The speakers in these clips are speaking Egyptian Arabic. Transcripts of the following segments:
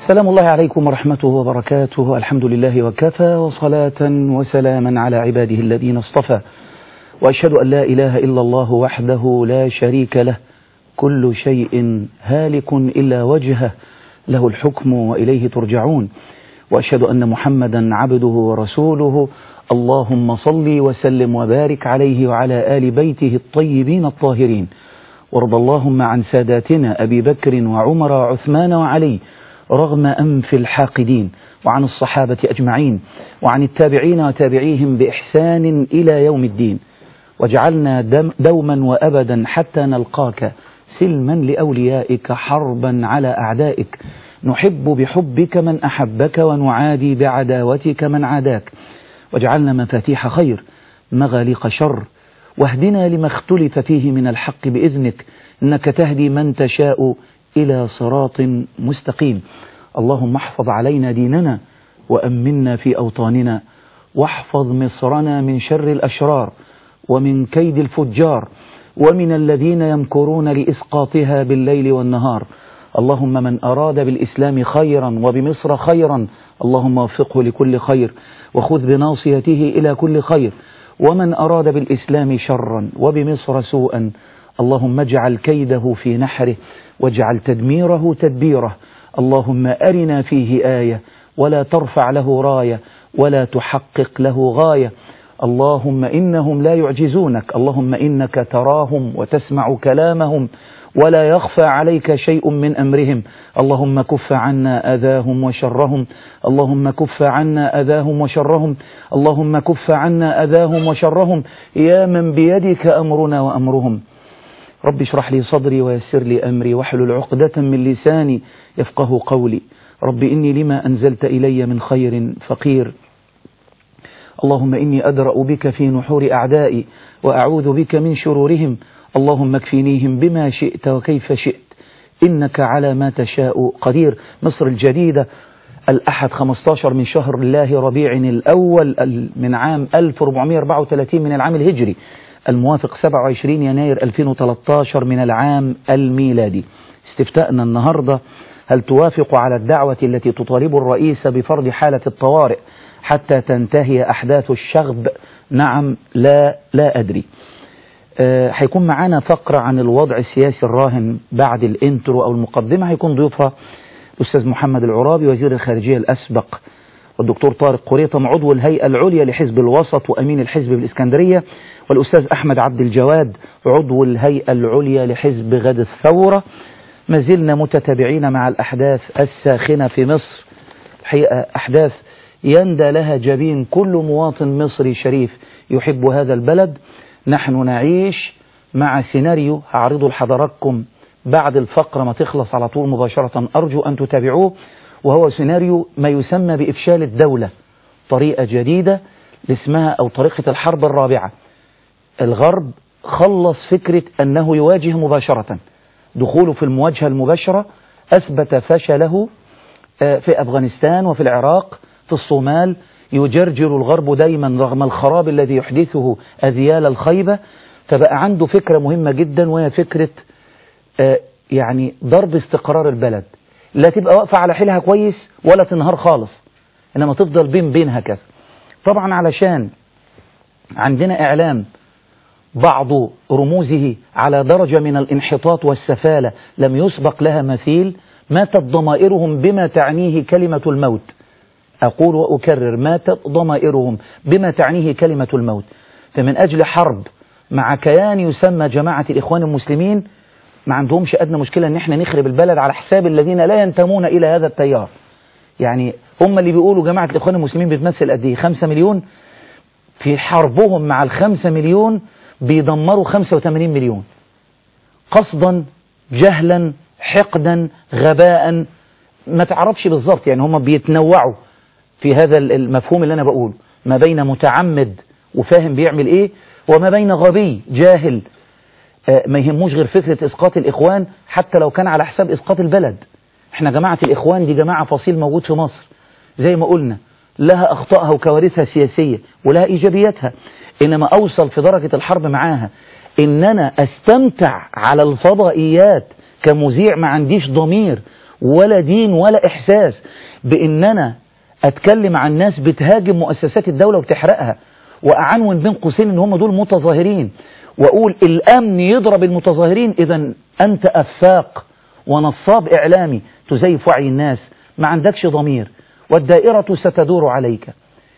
سلام الله عليكم ورحمته وبركاته الحمد لله وكفى وصلاة وسلاما على عباده الذين اصطفى وأشهد أن لا إله إلا الله وحده لا شريك له كل شيء هالك إلا وجهه له الحكم وإليه ترجعون وأشهد أن محمدا عبده ورسوله اللهم صل وسلم وبارك عليه وعلى آل بيته الطيبين الطاهرين وارض اللهم عن ساداتنا أبي بكر وعمر وعثمان وعلي رغم أنف الحاقدين وعن الصحابة أجمعين وعن التابعين وتابعيهم بإحسان إلى يوم الدين واجعلنا دوما وأبدا حتى نلقاك سلما لأوليائك حربا على أعدائك نحب بحبك من أحبك ونعادي بعداوتك من عاداك واجعلنا مفاتيح خير مغاليق شر واهدنا لما اختلف فيه من الحق بإذنك إنك تهدي من تشاء إلى صراط مستقيم اللهم احفظ علينا ديننا وأمنا في أوطاننا واحفظ مصرنا من شر الأشرار ومن كيد الفجار ومن الذين يمكرون لإسقاطها بالليل والنهار اللهم من أراد بالإسلام خيرا وبمصر خيرا اللهم وفقه لكل خير وخذ بناصيته إلى كل خير ومن أراد بالإسلام شرا وبمصر سوءا اللهم اجعل كيده في نحره واجعل تدميره تدبيره اللهم أرنا فيه آية ولا ترفع له راية ولا تحقق له غاية اللهم إنهم لا يعجزونك اللهم إنك تراهم وتسمع كلامهم ولا يخفى عليك شيء من أمرهم اللهم كف عنا أذاهم وشرهم اللهم كف عنا أذاهم وشرهم اللهم كف عنا أذاهم وشرهم يا من بيدك أمرنا وأمرهم رب اشرح لي صدري ويسر لي أمري واحلل عقدة من لساني يفقه قولي رب إني لما أنزلت إلي من خير فقير اللهم إني أدرأ بك في نحور أعدائي وأعوذ بك من شرورهم اللهم اكفنيهم بما شئت وكيف شئت إنك على ما تشاء قدير مصر الجديدة الأحد 15 من شهر الله ربيع الأول من عام 1434 من العام الهجري الموافق 27 يناير 2013 من العام الميلادي استفتاءنا النهاردة هل توافق على الدعوة التي تطالب الرئيس بفرض حالة الطوارئ حتى تنتهي أحداث الشغب نعم لا لا أدري هيكون أه معانا فقرة عن الوضع السياسي الراهن بعد الانترو أو المقدمة هيكون ضيوفها الأستاذ محمد العرابي وزير الخارجية الأسبق والدكتور طارق قريطم عضو الهيئة العليا لحزب الوسط وأمين الحزب بالإسكندرية والأستاذ أحمد عبد الجواد عضو الهيئة العليا لحزب غد الثورة ما زلنا متتابعين مع الأحداث الساخنة في مصر الحقيقة أحداث يندى لها جبين كل مواطن مصري شريف يحب هذا البلد نحن نعيش مع سيناريو هعرضه لحضراتكم بعد الفقرة ما تخلص على طول مباشرة أرجو أن تتابعوه وهو سيناريو ما يسمى بإفشال الدولة طريقة جديدة اسمها أو طريقة الحرب الرابعة الغرب خلص فكرة أنه يواجه مباشرة دخوله في المواجهة المباشرة أثبت فشله في أفغانستان وفي العراق في الصومال يجرجر الغرب دايما رغم الخراب الذي يحدثه أذيال الخيبة فبقى عنده فكرة مهمة جدا وهي فكرة يعني ضرب استقرار البلد لا تبقى واقفة على حيلها كويس ولا تنهار خالص إنما تفضل بين بين هكذا طبعا علشان عندنا إعلام بعض رموزه على درجة من الانحطاط والسفالة لم يسبق لها مثيل ماتت ضمائرهم بما تعنيه كلمة الموت أقول وأكرر ماتت ضمائرهم بما تعنيه كلمة الموت فمن أجل حرب مع كيان يسمى جماعة الإخوان المسلمين ما عندهمش أدنى مشكلة أن احنا نخرب البلد على حساب الذين لا ينتمون إلى هذا التيار يعني هم اللي بيقولوا جماعة الإخوان المسلمين بتمثل قد إيه 5 مليون في حربهم مع الخمسة مليون بيدمروا 85 مليون قصدا جهلا حقدا غباء ما تعرفش بالظبط يعني هم بيتنوعوا في هذا المفهوم اللي أنا بقوله ما بين متعمد وفاهم بيعمل إيه وما بين غبي جاهل ما يهموش غير فكرة إسقاط الإخوان حتى لو كان على حساب إسقاط البلد احنا جماعة الإخوان دي جماعة فصيل موجود في مصر زي ما قلنا لها أخطائها وكوارثها السياسية ولها إيجابياتها إنما أوصل في درجة الحرب معاها إن أنا أستمتع على الفضائيات كمذيع ما عنديش ضمير ولا دين ولا إحساس بإن أنا أتكلم عن ناس بتهاجم مؤسسات الدولة وبتحرقها وأعنون بين قوسين إن هم دول متظاهرين وأقول الأمن يضرب المتظاهرين إذا أنت أفاق ونصاب إعلامي تزيف وعي الناس ما عندكش ضمير والدائرة ستدور عليك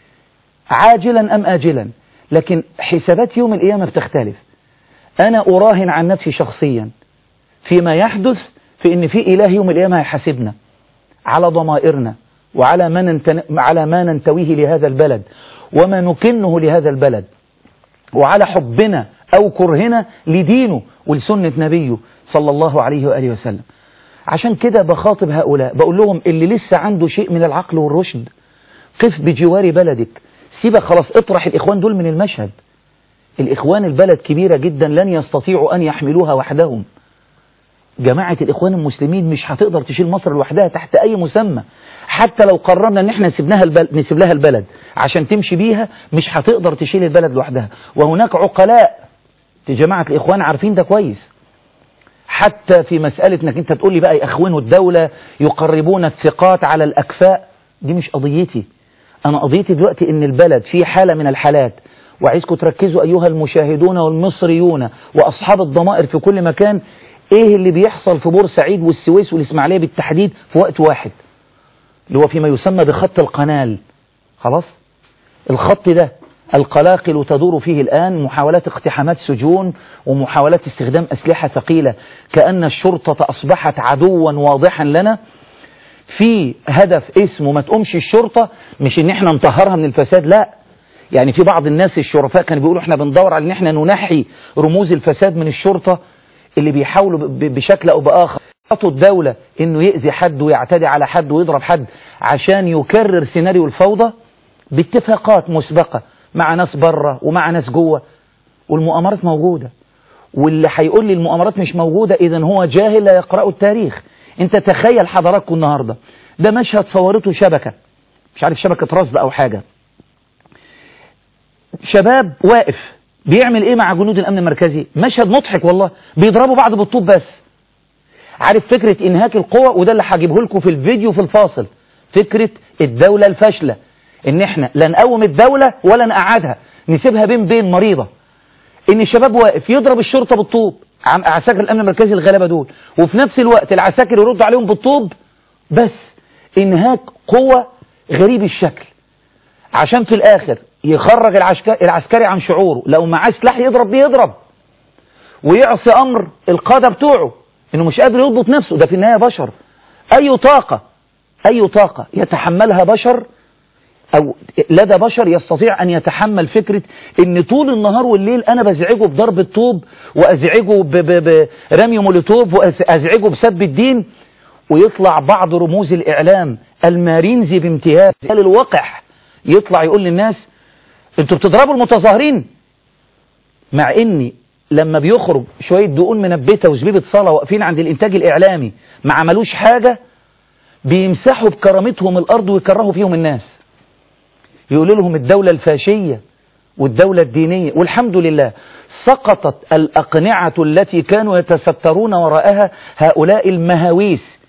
عاجلا أم آجلا لكن حسابات يوم القيامة بتختلف أنا أراهن عن نفسي شخصيا فيما يحدث في إن في إله يوم القيامة هيحاسبنا على ضمائرنا وعلى ما ننتن... على ما ننتويه لهذا البلد وما نكنه لهذا البلد وعلى حبنا أو كرهنا لدينه ولسنة نبيه صلى الله عليه وآله وسلم عشان كده بخاطب هؤلاء بقول لهم اللي لسه عنده شيء من العقل والرشد قف بجوار بلدك سيبك خلاص اطرح الإخوان دول من المشهد الإخوان البلد كبيرة جدا لن يستطيعوا أن يحملوها وحدهم جماعة الإخوان المسلمين مش هتقدر تشيل مصر لوحدها تحت أي مسمى حتى لو قررنا ان احنا نسيب لها البلد نسيب لها البلد عشان تمشي بيها مش هتقدر تشيل البلد لوحدها وهناك عقلاء في جماعة الإخوان عارفين ده كويس حتى في مسألة انك انت تقول لي بقى يأخونوا الدولة يقربون الثقات على الأكفاء دي مش قضيتي أنا قضيتي دلوقتي ان البلد في حالة من الحالات وعايزكم تركزوا أيها المشاهدون والمصريون وأصحاب الضمائر في كل مكان ايه اللي بيحصل في بورسعيد والسويس والإسماعيلية بالتحديد في وقت واحد اللي هو فيما يسمى بخط القنال خلاص الخط ده القلاقل تدور فيه الآن محاولات اقتحامات سجون ومحاولات استخدام أسلحة ثقيلة كأن الشرطة أصبحت عدوا واضحا لنا في هدف اسمه ما تقومش الشرطة مش ان احنا نطهرها من الفساد لا يعني في بعض الناس الشرفاء كانوا بيقولوا احنا بندور على ان احنا ننحي رموز الفساد من الشرطة اللي بيحاولوا بشكل او باخر خطوا الدولة انه يأذي حد ويعتدي على حد ويضرب حد عشان يكرر سيناريو الفوضى باتفاقات مسبقة مع ناس بره ومع ناس جوه والمؤامرات موجودة واللي هيقول لي المؤامرات مش موجودة اذا هو جاهل لا يقرأ التاريخ انت تخيل حضراتكم النهاردة ده مشهد صورته شبكة مش عارف شبكة رصد او حاجة شباب واقف بيعمل ايه مع جنود الامن المركزي مشهد مضحك والله بيضربوا بعض بالطوب بس عارف فكرة انهاك القوى وده اللي هجيبه لكم في الفيديو في الفاصل فكرة الدولة الفاشلة ان احنا لا نقوم الدولة ولا نقعدها نسيبها بين بين مريضة ان الشباب واقف يضرب الشرطة بالطوب عساكر الامن المركزي الغلابة دول وفي نفس الوقت العساكر يرد عليهم بالطوب بس انهاك قوة غريب الشكل عشان في الاخر يخرج العسكري عن شعوره لو معاه سلاح يضرب بيه يضرب ويعصي امر القادة بتوعه انه مش قادر يضبط نفسه ده في النهاية بشر اي طاقة اي طاقة يتحملها بشر او لدى بشر يستطيع ان يتحمل فكرة ان طول النهار والليل انا بزعجه بضرب الطوب وازعجه برمي مولوتوف وازعجه بسب الدين ويطلع بعض رموز الاعلام المارينزي بامتياز الوقح يطلع يقول للناس انتوا بتضربوا المتظاهرين مع اني لما بيخرج شوية دقون منبتة وزبيبة صلاة واقفين عند الانتاج الاعلامي ما عملوش حاجة بيمسحوا بكرامتهم الارض ويكرهوا فيهم الناس يقولوا لهم الدولة الفاشية والدولة الدينية والحمد لله سقطت الأقنعة التي كانوا يتسترون وراءها هؤلاء المهاويس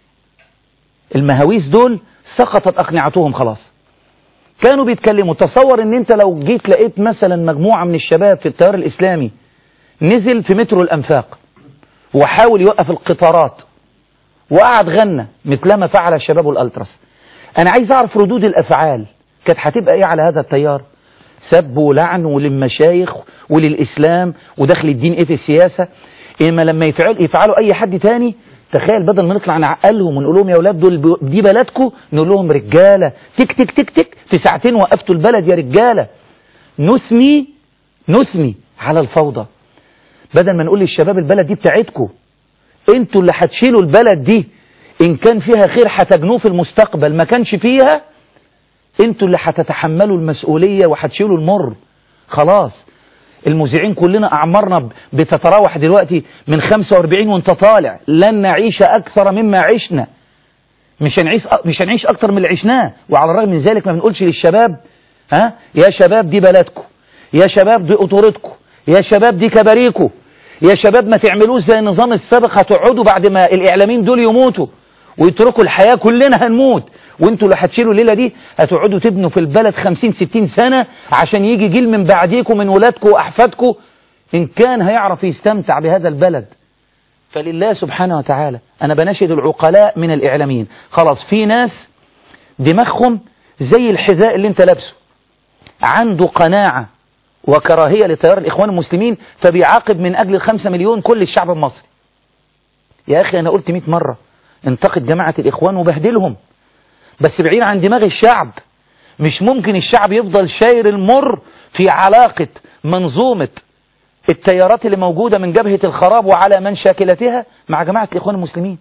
المهاويس دول سقطت أقنعتهم خلاص كانوا بيتكلموا تصور ان انت لو جيت لقيت مثلا مجموعة من الشباب في التيار الإسلامي نزل في مترو الأنفاق وحاول يوقف القطارات وقعد غنى مثلما فعل الشباب الألتراس أنا عايز أعرف ردود الأفعال كانت هتبقى إيه على هذا التيار سب ولعن وللمشايخ وللإسلام ودخل الدين إيه في السياسة إما لما يفعل يفعلوا أي حد تاني تخيل بدل ما نطلع نعقلهم ونقول لهم يا أولاد دول دي بلدكم نقول لهم رجالة تك تك تك تك في ساعتين وقفتوا البلد يا رجالة نثني نثني على الفوضى بدل ما نقول للشباب البلد دي بتاعتكم انتوا اللي هتشيلوا البلد دي ان كان فيها خير هتجنوه في المستقبل ما كانش فيها انتوا اللي هتتحملوا المسؤولية وهتشيلوا المر خلاص المذيعين كلنا اعمارنا بتتراوح دلوقتي من 45 وانت طالع لن نعيش اكثر مما عشنا مش هنعيش مش هنعيش اكتر من اللي عشناه وعلى الرغم من ذلك ما بنقولش للشباب ها يا شباب دي بلدكم يا شباب دي قطورتكم يا شباب دي كباريكم يا شباب ما تعملوش زي النظام السابق هتقعدوا بعد ما الاعلاميين دول يموتوا ويتركوا الحياة كلنا هنموت وانتوا اللي هتشيلوا الليلة دي هتقعدوا تبنوا في البلد خمسين ستين سنة عشان يجي جيل من بعديكم من ولادكم وأحفادكم إن كان هيعرف يستمتع بهذا البلد فلله سبحانه وتعالى أنا بناشد العقلاء من الإعلاميين خلاص في ناس دماغهم زي الحذاء اللي انت لابسه عنده قناعة وكراهية لتيار الإخوان المسلمين فبيعاقب من أجل الخمسة مليون كل الشعب المصري يا أخي أنا قلت مئة مرة انتقد جماعة الإخوان وبهدلهم بس بعيد عن دماغ الشعب مش ممكن الشعب يفضل شاير المر في علاقة منظومة التيارات اللي موجودة من جبهة الخراب وعلى من شاكلتها مع جماعة الإخوان المسلمين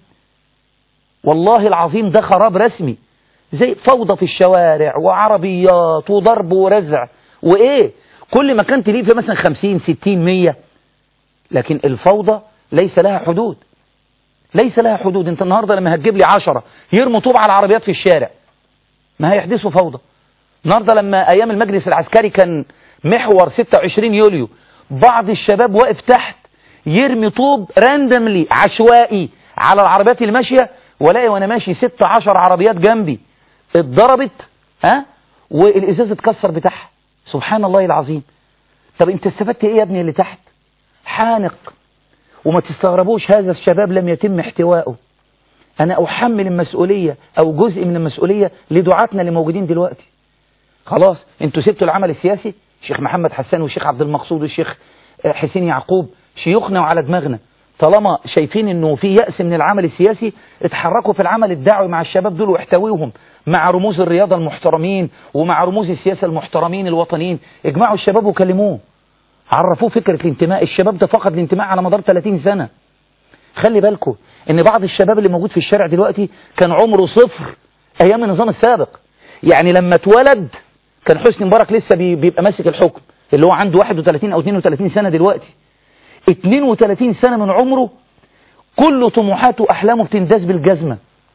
والله العظيم ده خراب رسمي زي فوضى في الشوارع وعربيات وضرب ورزع وإيه كل ما كان تليه في مثلا خمسين ستين مية لكن الفوضى ليس لها حدود ليس لها حدود انت النهاردة لما هتجيب لي عشرة يرموا طوب على العربيات في الشارع ما هيحدثوا فوضى النهاردة لما ايام المجلس العسكري كان محور 26 يوليو بعض الشباب واقف تحت يرمي طوب راندملي عشوائي على العربيات اللي ماشية ولاقي وانا ماشي ست عشر عربيات جنبي اتضربت ها والازاز اتكسر بتاعها سبحان الله العظيم طب انت استفدت ايه يا ابني اللي تحت حانق وما تستغربوش هذا الشباب لم يتم احتوائه أنا أحمل المسؤولية أو جزء من المسؤولية لدعاتنا اللي موجودين دلوقتي خلاص انتوا سبتوا العمل السياسي الشيخ محمد حسان والشيخ عبد المقصود والشيخ حسين يعقوب شيوخنا وعلى دماغنا طالما شايفين انه في يأس من العمل السياسي اتحركوا في العمل الدعوي مع الشباب دول واحتويهم مع رموز الرياضة المحترمين ومع رموز السياسة المحترمين الوطنيين اجمعوا الشباب وكلموه عرفوه فكرة الانتماء الشباب ده فقد الانتماء على مدار 30 سنة خلي بالكم ان بعض الشباب اللي موجود في الشارع دلوقتي كان عمره صفر ايام النظام السابق يعني لما اتولد كان حسني مبارك لسه بيبقى ماسك الحكم اللي هو عنده 31 او 32 سنة دلوقتي 32 سنة من عمره كل طموحاته واحلامه بتنداس بالجزمة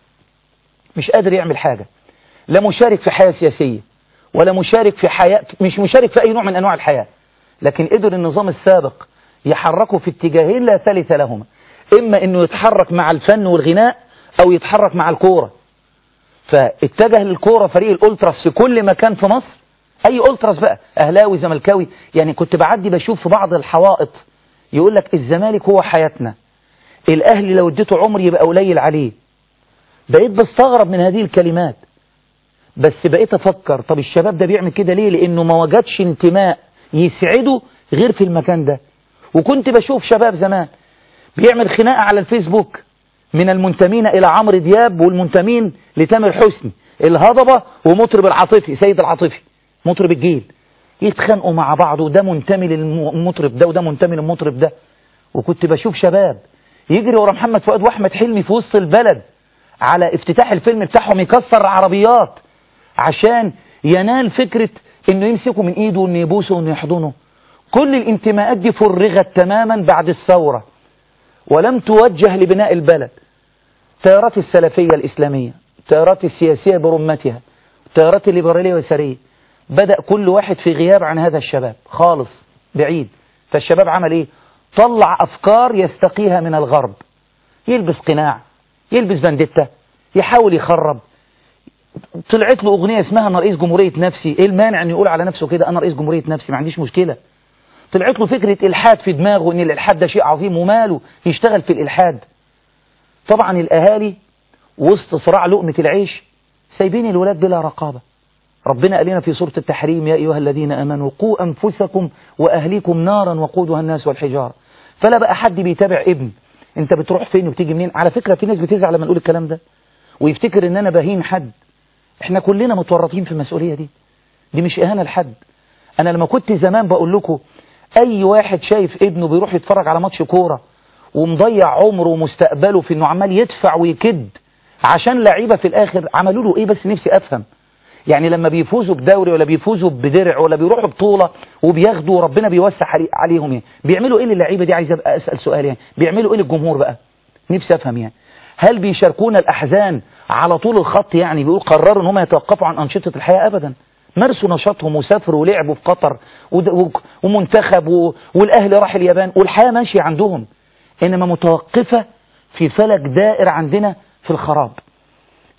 مش قادر يعمل حاجة لا مشارك في حياة سياسية ولا مشارك في حياة مش مشارك في اي نوع من انواع الحياة لكن قدر النظام السابق يحركه في اتجاهين لا ثالث لهما إما أنه يتحرك مع الفن والغناء أو يتحرك مع الكورة فاتجه للكورة فريق الألتراس في كل مكان في مصر أي ألتراس بقى أهلاوي زملكاوي يعني كنت بعدي بشوف في بعض الحوائط يقول لك الزمالك هو حياتنا الأهلي لو اديته عمر يبقى قليل عليه بقيت بستغرب من هذه الكلمات بس بقيت أفكر طب الشباب ده بيعمل كده ليه لأنه ما وجدش انتماء يسعده غير في المكان ده وكنت بشوف شباب زمان بيعمل خناقة على الفيسبوك من المنتمين إلى عمرو دياب والمنتمين لتامر حسني الهضبة ومطرب العاطفي سيد العاطفي مطرب الجيل يتخانقوا مع بعض وده منتمي للمطرب ده وده منتمي للمطرب ده وكنت بشوف شباب يجري ورا محمد فؤاد واحمد حلمي في وسط البلد على افتتاح الفيلم بتاعهم يكسر العربيات عشان ينال فكرة انه يمسكه من ايده وانه يبوسه وانه يحضنه كل الانتماءات دي فرغت تماما بعد الثورة ولم توجه لبناء البلد التيارات السلفية الإسلامية التيارات السياسية برمتها التيارات الليبرالية واليسارية بدأ كل واحد في غياب عن هذا الشباب خالص بعيد فالشباب عمل ايه طلع أفكار يستقيها من الغرب يلبس قناع يلبس بندتة يحاول يخرب طلعت له أغنية اسمها أنا رئيس جمهورية نفسي إيه المانع أن يقول على نفسه كده أنا رئيس جمهورية نفسي ما عنديش مشكلة طلعت له فكرة إلحاد في دماغه أن الإلحاد ده شيء عظيم وماله يشتغل في الإلحاد طبعا الأهالي وسط صراع لقمة العيش سايبين الولاد بلا رقابة ربنا قال لنا في سورة التحريم يا أيها الذين أمنوا قوا أنفسكم وأهليكم نارا وقودها الناس والحجارة فلا بقى حد بيتابع ابن انت بتروح فين وبتيجي منين على فكرة في ناس بتزعل لما نقول الكلام ده ويفتكر ان انا بهين حد احنا كلنا متورطين في المسؤولية دي دي مش اهانة لحد انا لما كنت زمان بقول لكم اي واحد شايف ابنه بيروح يتفرج على ماتش كورة ومضيع عمره ومستقبله في انه عمال يدفع ويكد عشان لعيبة في الاخر عملوا له ايه بس نفسي افهم يعني لما بيفوزوا بدوري ولا بيفوزوا بدرع ولا بيروحوا بطولة وبياخدوا ربنا بيوسع عليهم يعني بيعملوا ايه للعيبة دي عايز ابقى اسأل سؤال يعني بيعملوا ايه للجمهور بقى نفسي افهم يعني هل بيشاركون الاحزان على طول الخط يعني بيقول قرروا ان هم يتوقفوا عن انشطة الحياة ابدا مارسوا نشاطهم وسافروا ولعبوا في قطر ومنتخب والاهلي راح اليابان والحياة ماشية عندهم انما متوقفة في فلك دائر عندنا في الخراب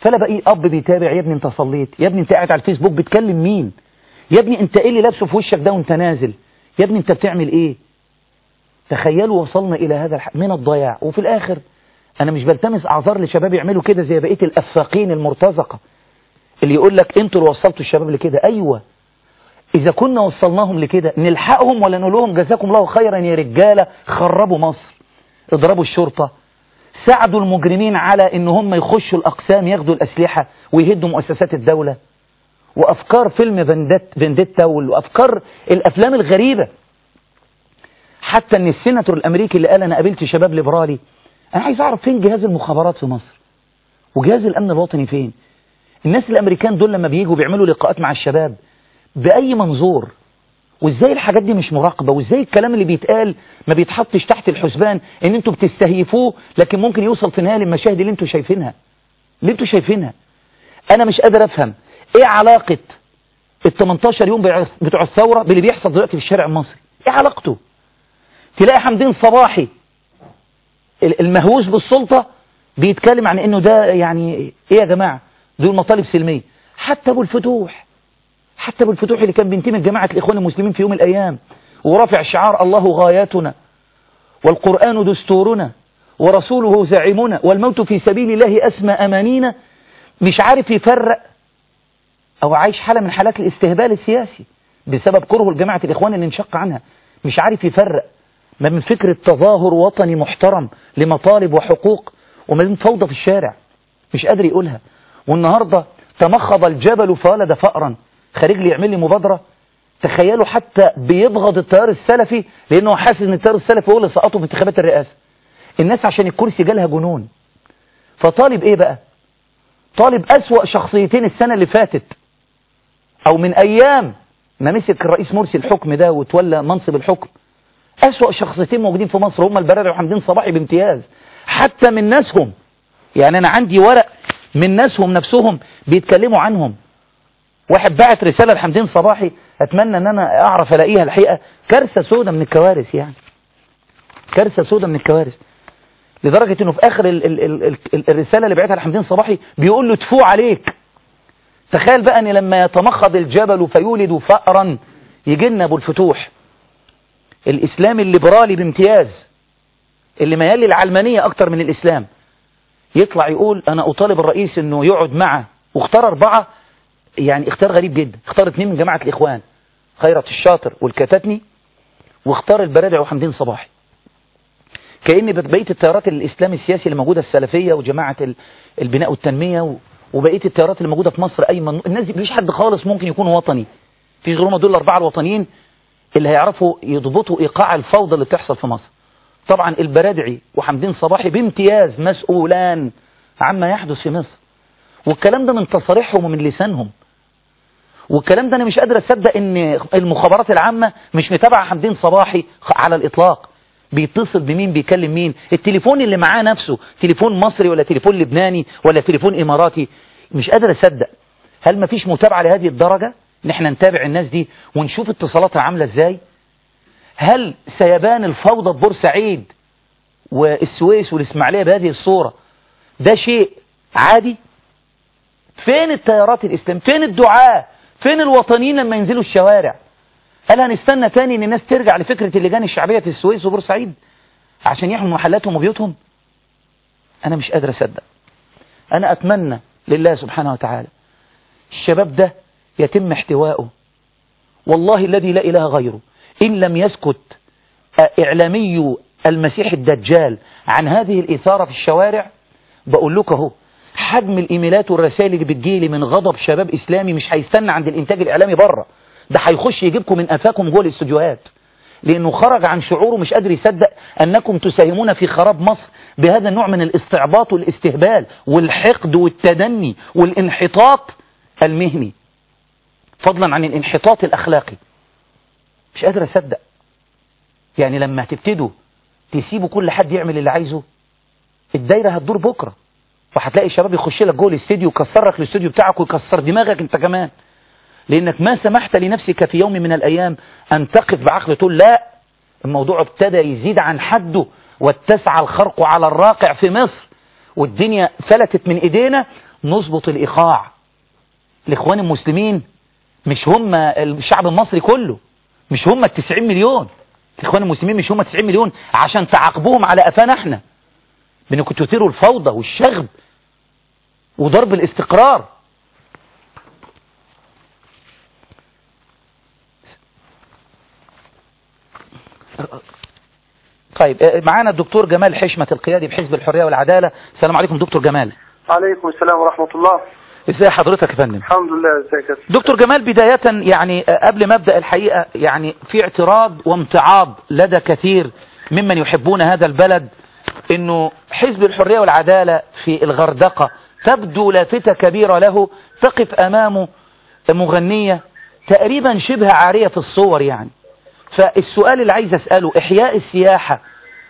فلا بقى اب بيتابع يا ابني انت صليت يا ابني انت قاعد على الفيسبوك بتكلم مين يا ابني انت ايه اللي لابسه في وشك ده وانت نازل يا ابني انت بتعمل ايه تخيلوا وصلنا الى هذا الح... من الضياع وفي الاخر انا مش بلتمس اعذار لشباب يعملوا كده زي بقيه الافاقين المرتزقه اللي يقول لك انتوا اللي وصلتوا الشباب لكده ايوه اذا كنا وصلناهم لكده نلحقهم ولا نقول لهم جزاكم الله خيرا يا رجاله خربوا مصر اضربوا الشرطه ساعدوا المجرمين على ان هم يخشوا الاقسام ياخدوا الاسلحه ويهدوا مؤسسات الدوله وافكار فيلم فينديتا وافكار الافلام الغريبه حتى ان السيناتور الامريكي اللي قال انا قابلت شباب ليبرالي انا عايز اعرف فين جهاز المخابرات في مصر وجهاز الامن الوطني فين الناس الامريكان دول لما بييجوا بيعملوا لقاءات مع الشباب باي منظور وازاي الحاجات دي مش مراقبه وازاي الكلام اللي بيتقال ما بيتحطش تحت الحسبان ان انتوا بتستهيفوه لكن ممكن يوصل في النهايه للمشاهد اللي انتوا شايفينها اللي انتوا شايفينها انا مش قادر افهم ايه علاقه ال 18 يوم بتوع الثوره باللي بيحصل دلوقتي في الشارع المصري ايه علاقته تلاقي حمدين صباحي المهووس بالسلطة بيتكلم عن انه ده يعني ايه يا جماعة دول مطالب سلمية حتى ابو الفتوح حتى ابو الفتوح اللي كان بينتمي لجماعة الاخوان المسلمين في يوم من الايام ورافع شعار الله غاياتنا والقرآن دستورنا ورسوله زعيمنا والموت في سبيل الله اسمى امانينا مش عارف يفرق او عايش حالة من حالات الاستهبال السياسي بسبب كره لجماعة الاخوان اللي انشق عنها مش عارف يفرق ما من فكرة تظاهر وطني محترم لمطالب وحقوق وما من فوضى في الشارع مش قادر يقولها والنهاردة تمخض الجبل فولد فأرا خارج لي يعمل لي مبادرة تخيلوا حتى بيبغض التيار السلفي لأنه حاسس ان التيار السلفي هو اللي سقطه في انتخابات الرئاسة الناس عشان الكرسي جالها جنون فطالب ايه بقى طالب أسوأ شخصيتين السنة اللي فاتت او من ايام ما مسك الرئيس مرسي الحكم ده وتولى منصب الحكم أسوأ شخصيتين موجودين في مصر هم البراري وحمدين صباحي بامتياز حتى من ناسهم يعني أنا عندي ورق من ناسهم نفسهم بيتكلموا عنهم واحد بعت رسالة لحمدين صباحي أتمنى أن أنا أعرف ألاقيها الحقيقة كارثة سودة من الكوارث يعني كارثة سودة من الكوارث لدرجة أنه في آخر ال ال ال ال الرسالة اللي بعتها لحمدين صباحي بيقول له تفو عليك تخيل بقى أن لما يتمخض الجبل فيولد فأرا يجي لنا أبو الفتوح الإسلام الليبرالي بامتياز اللي ميال للعلمانية أكتر من الإسلام يطلع يقول أنا أطالب الرئيس أنه يقعد معه واختار أربعة يعني اختار غريب جدا اختار اثنين من جماعة الإخوان خيرت الشاطر والكتاتني واختار البرادع وحمدين صباحي كأن بقية التيارات الإسلام السياسي اللي موجودة السلفية وجماعة البناء والتنمية وبقية التيارات اللي موجودة في مصر أي من... الناس مفيش حد خالص ممكن يكون وطني في غيرهم دول الأربعة الوطنيين اللي هيعرفوا يضبطوا إيقاع الفوضى اللي بتحصل في مصر طبعا البرادعي وحمدين صباحي بامتياز مسؤولان عما يحدث في مصر والكلام ده من تصاريحهم ومن لسانهم والكلام ده أنا مش قادر أصدق إن المخابرات العامة مش متابعة حمدين صباحي على الإطلاق بيتصل بمين بيكلم مين التليفون اللي معاه نفسه تليفون مصري ولا تليفون لبناني ولا تليفون إماراتي مش قادر أصدق هل مفيش متابعة لهذه الدرجة ان احنا نتابع الناس دي ونشوف اتصالاتها عاملة ازاي هل سيبان الفوضى في بورسعيد والسويس والاسماعيلية بهذه الصورة ده شيء عادي فين التيارات الاسلام فين الدعاة فين الوطنيين لما ينزلوا الشوارع هل هنستنى تاني ان الناس ترجع لفكرة اللجان الشعبية في السويس وبورسعيد عشان يحموا محلاتهم وبيوتهم انا مش قادر اصدق انا اتمنى لله سبحانه وتعالى الشباب ده يتم احتواؤه والله الذي لا إله غيره إن لم يسكت إعلامي المسيح الدجال عن هذه الإثارة في الشوارع بقول لك اهو حجم الإيميلات والرسائل اللي بتجيلي من غضب شباب إسلامي مش هيستنى عند الإنتاج الإعلامي بره ده هيخش يجيبكم من أفاكم جوه الاستوديوهات لأنه خرج عن شعوره مش قادر يصدق أنكم تساهمون في خراب مصر بهذا النوع من الاستعباط والاستهبال والحقد والتدني والانحطاط المهني فضلا عن الانحطاط الأخلاقي مش قادر أصدق يعني لما هتبتدوا تسيبوا كل حد يعمل اللي عايزه الدايرة هتدور بكرة وهتلاقي الشباب يخش لك جوه الاستديو يكسر لك الاستوديو بتاعك ويكسر دماغك انت كمان لانك ما سمحت لنفسك في يوم من الايام ان تقف بعقل تقول لا الموضوع ابتدى يزيد عن حده واتسع الخرق على الراقع في مصر والدنيا فلتت من ايدينا نظبط الإيقاع الإخوان المسلمين مش هم الشعب المصري كله مش هم التسعين مليون الإخوان المسلمين مش هم التسعين مليون عشان تعاقبوهم على قفانا احنا بأنكم تثيروا الفوضى والشغب وضرب الاستقرار طيب آه، معانا الدكتور جمال حشمة القيادي بحزب الحرية والعدالة السلام عليكم دكتور جمال عليكم السلام ورحمة الله ازاي حضرتك يا فندم الحمد لله ازيك يا دكتور جمال بداية يعني آه، قبل ما ابدا الحقيقة يعني في اعتراض وامتعاض لدى كثير ممن يحبون هذا البلد انه حزب الحرية والعدالة في الغردقة تبدو لافتة كبيرة له تقف امامه مغنية تقريبا شبه عارية في الصور يعني فالسؤال اللي عايز اسأله احياء السياحة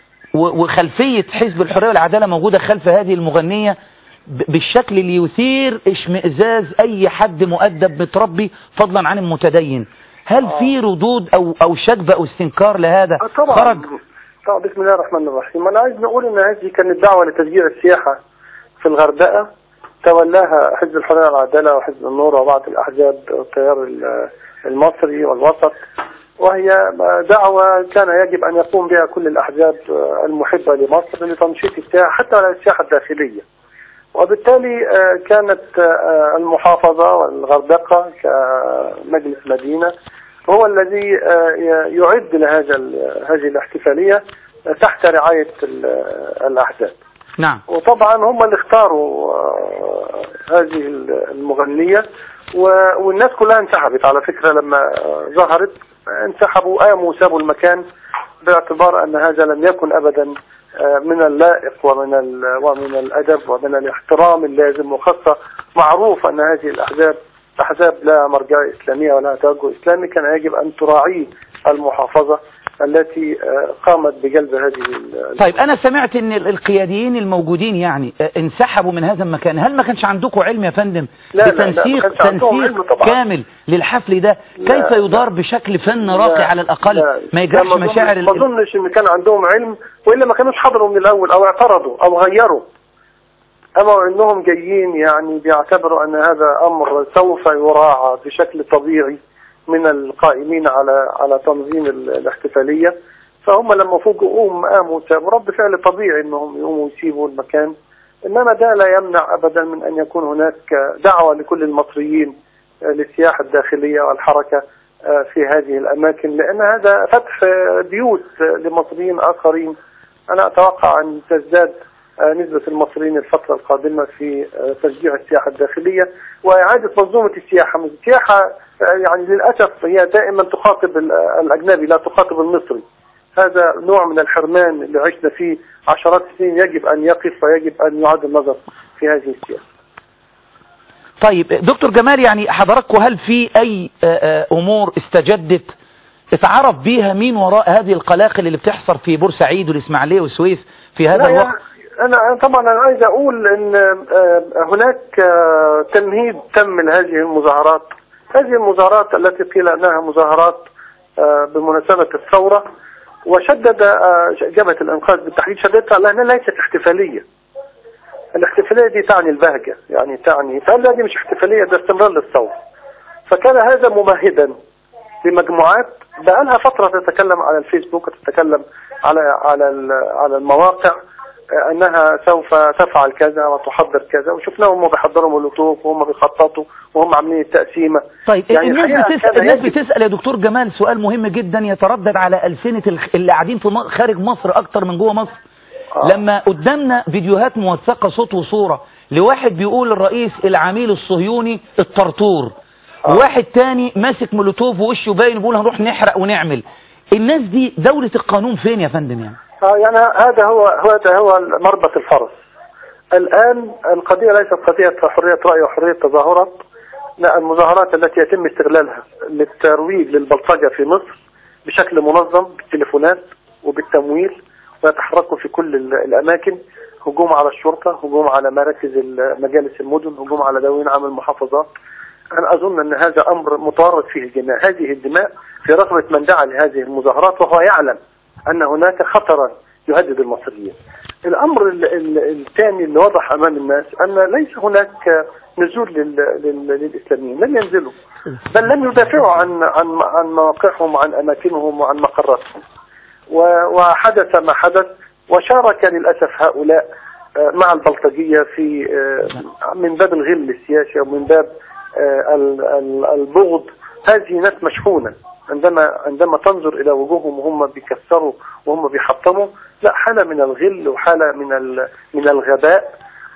و- وخلفية حزب الحرية والعدالة موجودة خلف هذه المغنية ب- بالشكل اللي يثير اشمئزاز اي حد مؤدب متربي فضلا عن المتدين هل في ردود او او شجب او استنكار لهذا آه، طبعا خرج طبعا بسم الله الرحمن الرحيم انا عايز نقول ان هذه كانت دعوة لتشجيع السياحة في الغردقة تولاها حزب الحرية والعدالة وحزب النور وبعض الاحزاب والتيار ال- المصري والوسط وهي دعوة كان يجب ان يقوم بها كل الاحزاب المحبة لمصر لتنشيط السياحة حتى على السياحة الداخلية وبالتالي آه، كانت آه، المحافظة والغردقة كمجلس مدينة هو الذي آه، ي- يعد لهذا ال- هذه الاحتفالية آه، تحت رعاية ال- الأحزاب نعم وطبعا هم اللي اختاروا آه، هذه المغنية و- والناس كلها انسحبت على فكرة لما آه، ظهرت انسحبوا قاموا وسابوا المكان باعتبار أن هذا لم يكن أبدا آه، من اللائق ومن ال- ومن الأدب ومن الاحترام اللازم وخاصة معروف أن هذه الأحزاب أحزاب لا مرجعية إسلامية ولا توجه إسلامي كان يجب أن تراعيه المحافظة التي آه، قامت بجلب هذه ال- طيب انا سمعت ان ال- القياديين الموجودين يعني آه، انسحبوا من هذا المكان هل ما كانش عندكم علم يا فندم لا، لا، لا، ما بتنسيق كانش عندهم علم تنسيق طبعا. كامل للحفل ده لا، كيف لا. يدار بشكل فن راقي لا، على الاقل لا، ما يجرحش لا، أظن- مشاعر ال- ما اظنش ان كان عندهم علم والا ما كانوش حضروا من الاول او اعترضوا او غيروا اما انهم جايين يعني بيعتبروا ان هذا امر سوف يراعى بشكل طبيعي من القائمين على على تنظيم ال- الاحتفاليه فهم لما فوجئوهم قاموا سابوا رد فعل طبيعي انهم يقوموا يسيبوا المكان انما ده لا يمنع ابدا من ان يكون هناك دعوه لكل المصريين للسياحه الداخليه والحركه في هذه الاماكن لان هذا فتح بيوت لمصريين اخرين انا اتوقع ان تزداد نسبة المصريين الفترة القادمة في تشجيع السياحة الداخلية وإعادة منظومة السياحة السياحة يعني للأسف هي دائما تخاطب الأجنبي لا تخاطب المصري هذا نوع من الحرمان اللي عشنا فيه عشرات السنين يجب أن يقف ويجب أن يعاد النظر في هذه السياسة طيب دكتور جمال يعني حضراتكم هل في أي أمور استجدت اتعرف بيها مين وراء هذه القلاقل اللي بتحصل في بورسعيد والإسماعيلية والسويس في هذا لا الوقت يعني أنا طبعا أنا عايز أقول أن هناك تمهيد تم لهذه المظاهرات هذه المظاهرات التي قيل أنها مظاهرات بمناسبة الثورة وشدد جبهة الإنقاذ بالتحديد شددت على أنها ليست احتفالية الاحتفالية دي تعني البهجة يعني تعني فقال دي مش احتفالية ده استمرار للثورة فكان هذا ممهدا لمجموعات بقى لها فترة تتكلم على الفيسبوك وتتكلم على على على المواقع انها سوف تفعل كذا وتحضر كذا وشفناهم هم بيحضروا مولوتوف وهم بيخططوا وهم عاملين التقسيمه طيب يعني الناس بتسأل الناس بتسأل يا دكتور جمال سؤال مهم جدا يتردد على ألسنة اللي قاعدين في خارج مصر أكتر من جوه مصر آه. لما قدامنا فيديوهات موثقة صوت وصورة لواحد بيقول الرئيس العميل الصهيوني الطرطور آه. وواحد تاني ماسك مولوتوف ووشه باين بيقول هنروح نحرق ونعمل الناس دي دولة القانون فين يا فندم يعني اه يعني هذا هو هذا هو مربط الفرس الآن القضية ليست قضية حرية رأي وحرية تظاهرات لا المظاهرات التي يتم استغلالها للترويج للبلطجة في مصر بشكل منظم بالتليفونات وبالتمويل ويتحركوا في كل الأماكن هجوم على الشرطة هجوم على مراكز مجالس المدن هجوم على دواوين عام المحافظات أنا أظن أن هذا أمر متورط فيه الجماع هذه الدماء في رغبة من دعا لهذه المظاهرات وهو يعلم أن هناك خطرا يهدد المصريين الأمر ال- ال- الثاني اللي وضح أمام الناس أن ليس هناك نزول لل- لل- للإسلاميين لم ينزلوا بل لم يدافعوا عن عن عن مواقعهم وعن أماكنهم وعن مقراتهم و- وحدث ما حدث وشارك للأسف هؤلاء آه، مع البلطجية في آه، من باب الغل السياسي ومن باب آه، ال- ال- البغض هذه ناس مشحونة عندما عندما تنظر إلى وجوههم وهم بيكسروا وهم بيحطموا لا حالة من الغل وحالة من ال- من الغباء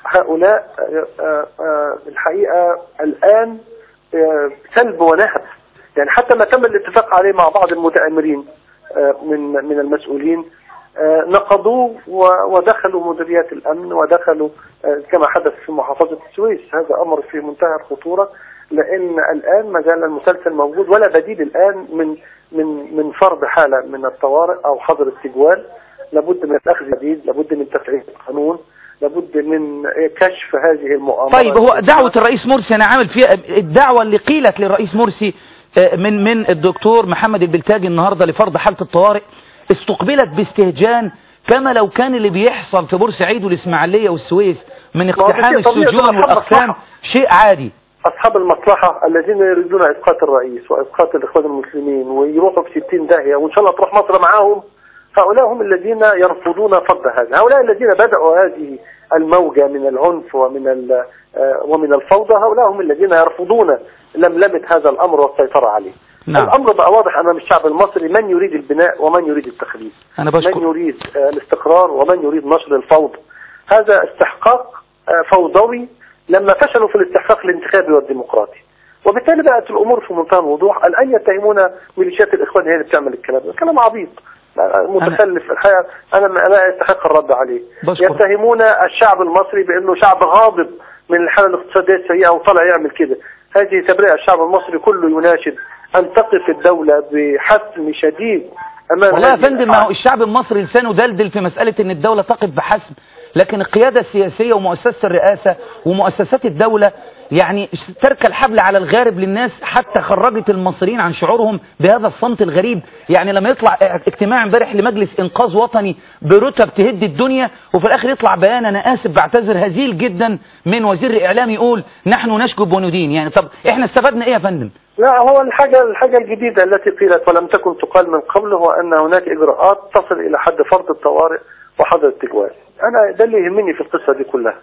هؤلاء آه، آه، آه، الحقيقة الآن آه، سلب ونهب يعني حتى ما تم الاتفاق عليه مع بعض المتآمرين آه، من من المسؤولين آه، نقضوه و- ودخلوا مديريات الامن ودخلوا آه، كما حدث في محافظه السويس هذا امر في منتهى الخطوره لان الان ما زال المسلسل موجود ولا بديل الان من من من فرض حاله من الطوارئ او حظر التجوال لابد من الاخذ جديد لابد من تفعيل القانون لابد من كشف هذه المؤامرات طيب هو دعوة الرئيس مرسي أنا عامل فيها الدعوة اللي قيلت للرئيس مرسي آه، من من الدكتور محمد البلتاجي النهاردة لفرض حالة الطوارئ استقبلت باستهجان كما لو كان اللي بيحصل في بورسعيد والإسماعيلية والسويس من هو اقتحام ده شيء طبيعي، السجون ده أصحاب والأقسام مصلحة. شيء عادي أصحاب المصلحة الذين يريدون إسقاط الرئيس وإسقاط الإخوان المسلمين ويروحوا في 60 داهية وإن شاء الله تروح مصر معاهم هؤلاء هم الذين يرفضون فض هذا هؤلاء الذين بدأوا هذه الموجة من العنف ومن ال- آه، ومن الفوضى هؤلاء هم الذين يرفضون لملمة هذا الأمر والسيطرة عليه نعم. الأمر بقى واضح أمام الشعب المصري من يريد البناء ومن يريد التخليد أنا من بشكر يريد آه، الاستقرار ومن يريد نشر الفوضى هذا استحقاق آه، فوضوي لما فشلوا في الاستحقاق الانتخابي والديمقراطي وبالتالي بقت الامور في منتهى الوضوح الان يتهمون ميليشيات الاخوان هي اللي بتعمل الكلام ده كلام عبيط آه، متخلف الحقيقه انا ما لا يستحق الرد عليه بشكر. يتهمون الشعب المصري بانه شعب غاضب من الحاله الاقتصاديه السيئه وطلع يعمل كده هذه تبرئه الشعب المصري كله يناشد ان تقف الدوله بحسم شديد امام والله يا هذه فندم ما الأفعال. هو الشعب المصري لسانه دلدل في مسألة ان الدولة تقف بحسم لكن القيادة السياسية ومؤسسة الرئاسة ومؤسسات الدولة يعني ترك الحبل على الغارب للناس حتى خرجت المصريين عن شعورهم بهذا الصمت الغريب يعني لما يطلع اجتماع امبارح لمجلس انقاذ وطني برتب تهد الدنيا وفي الاخر يطلع بيان انا اسف بعتذر هزيل جدا من وزير الاعلام يقول نحن نشكب وندين يعني طب احنا استفدنا ايه يا فندم لا هو الحاجة الحاجة الجديدة التي قيلت ولم تكن تقال من قبل هو أن هناك إجراءات تصل إلى حد فرض الطوارئ وحظر التجوال أنا ده اللي يهمني في القصة دي كلها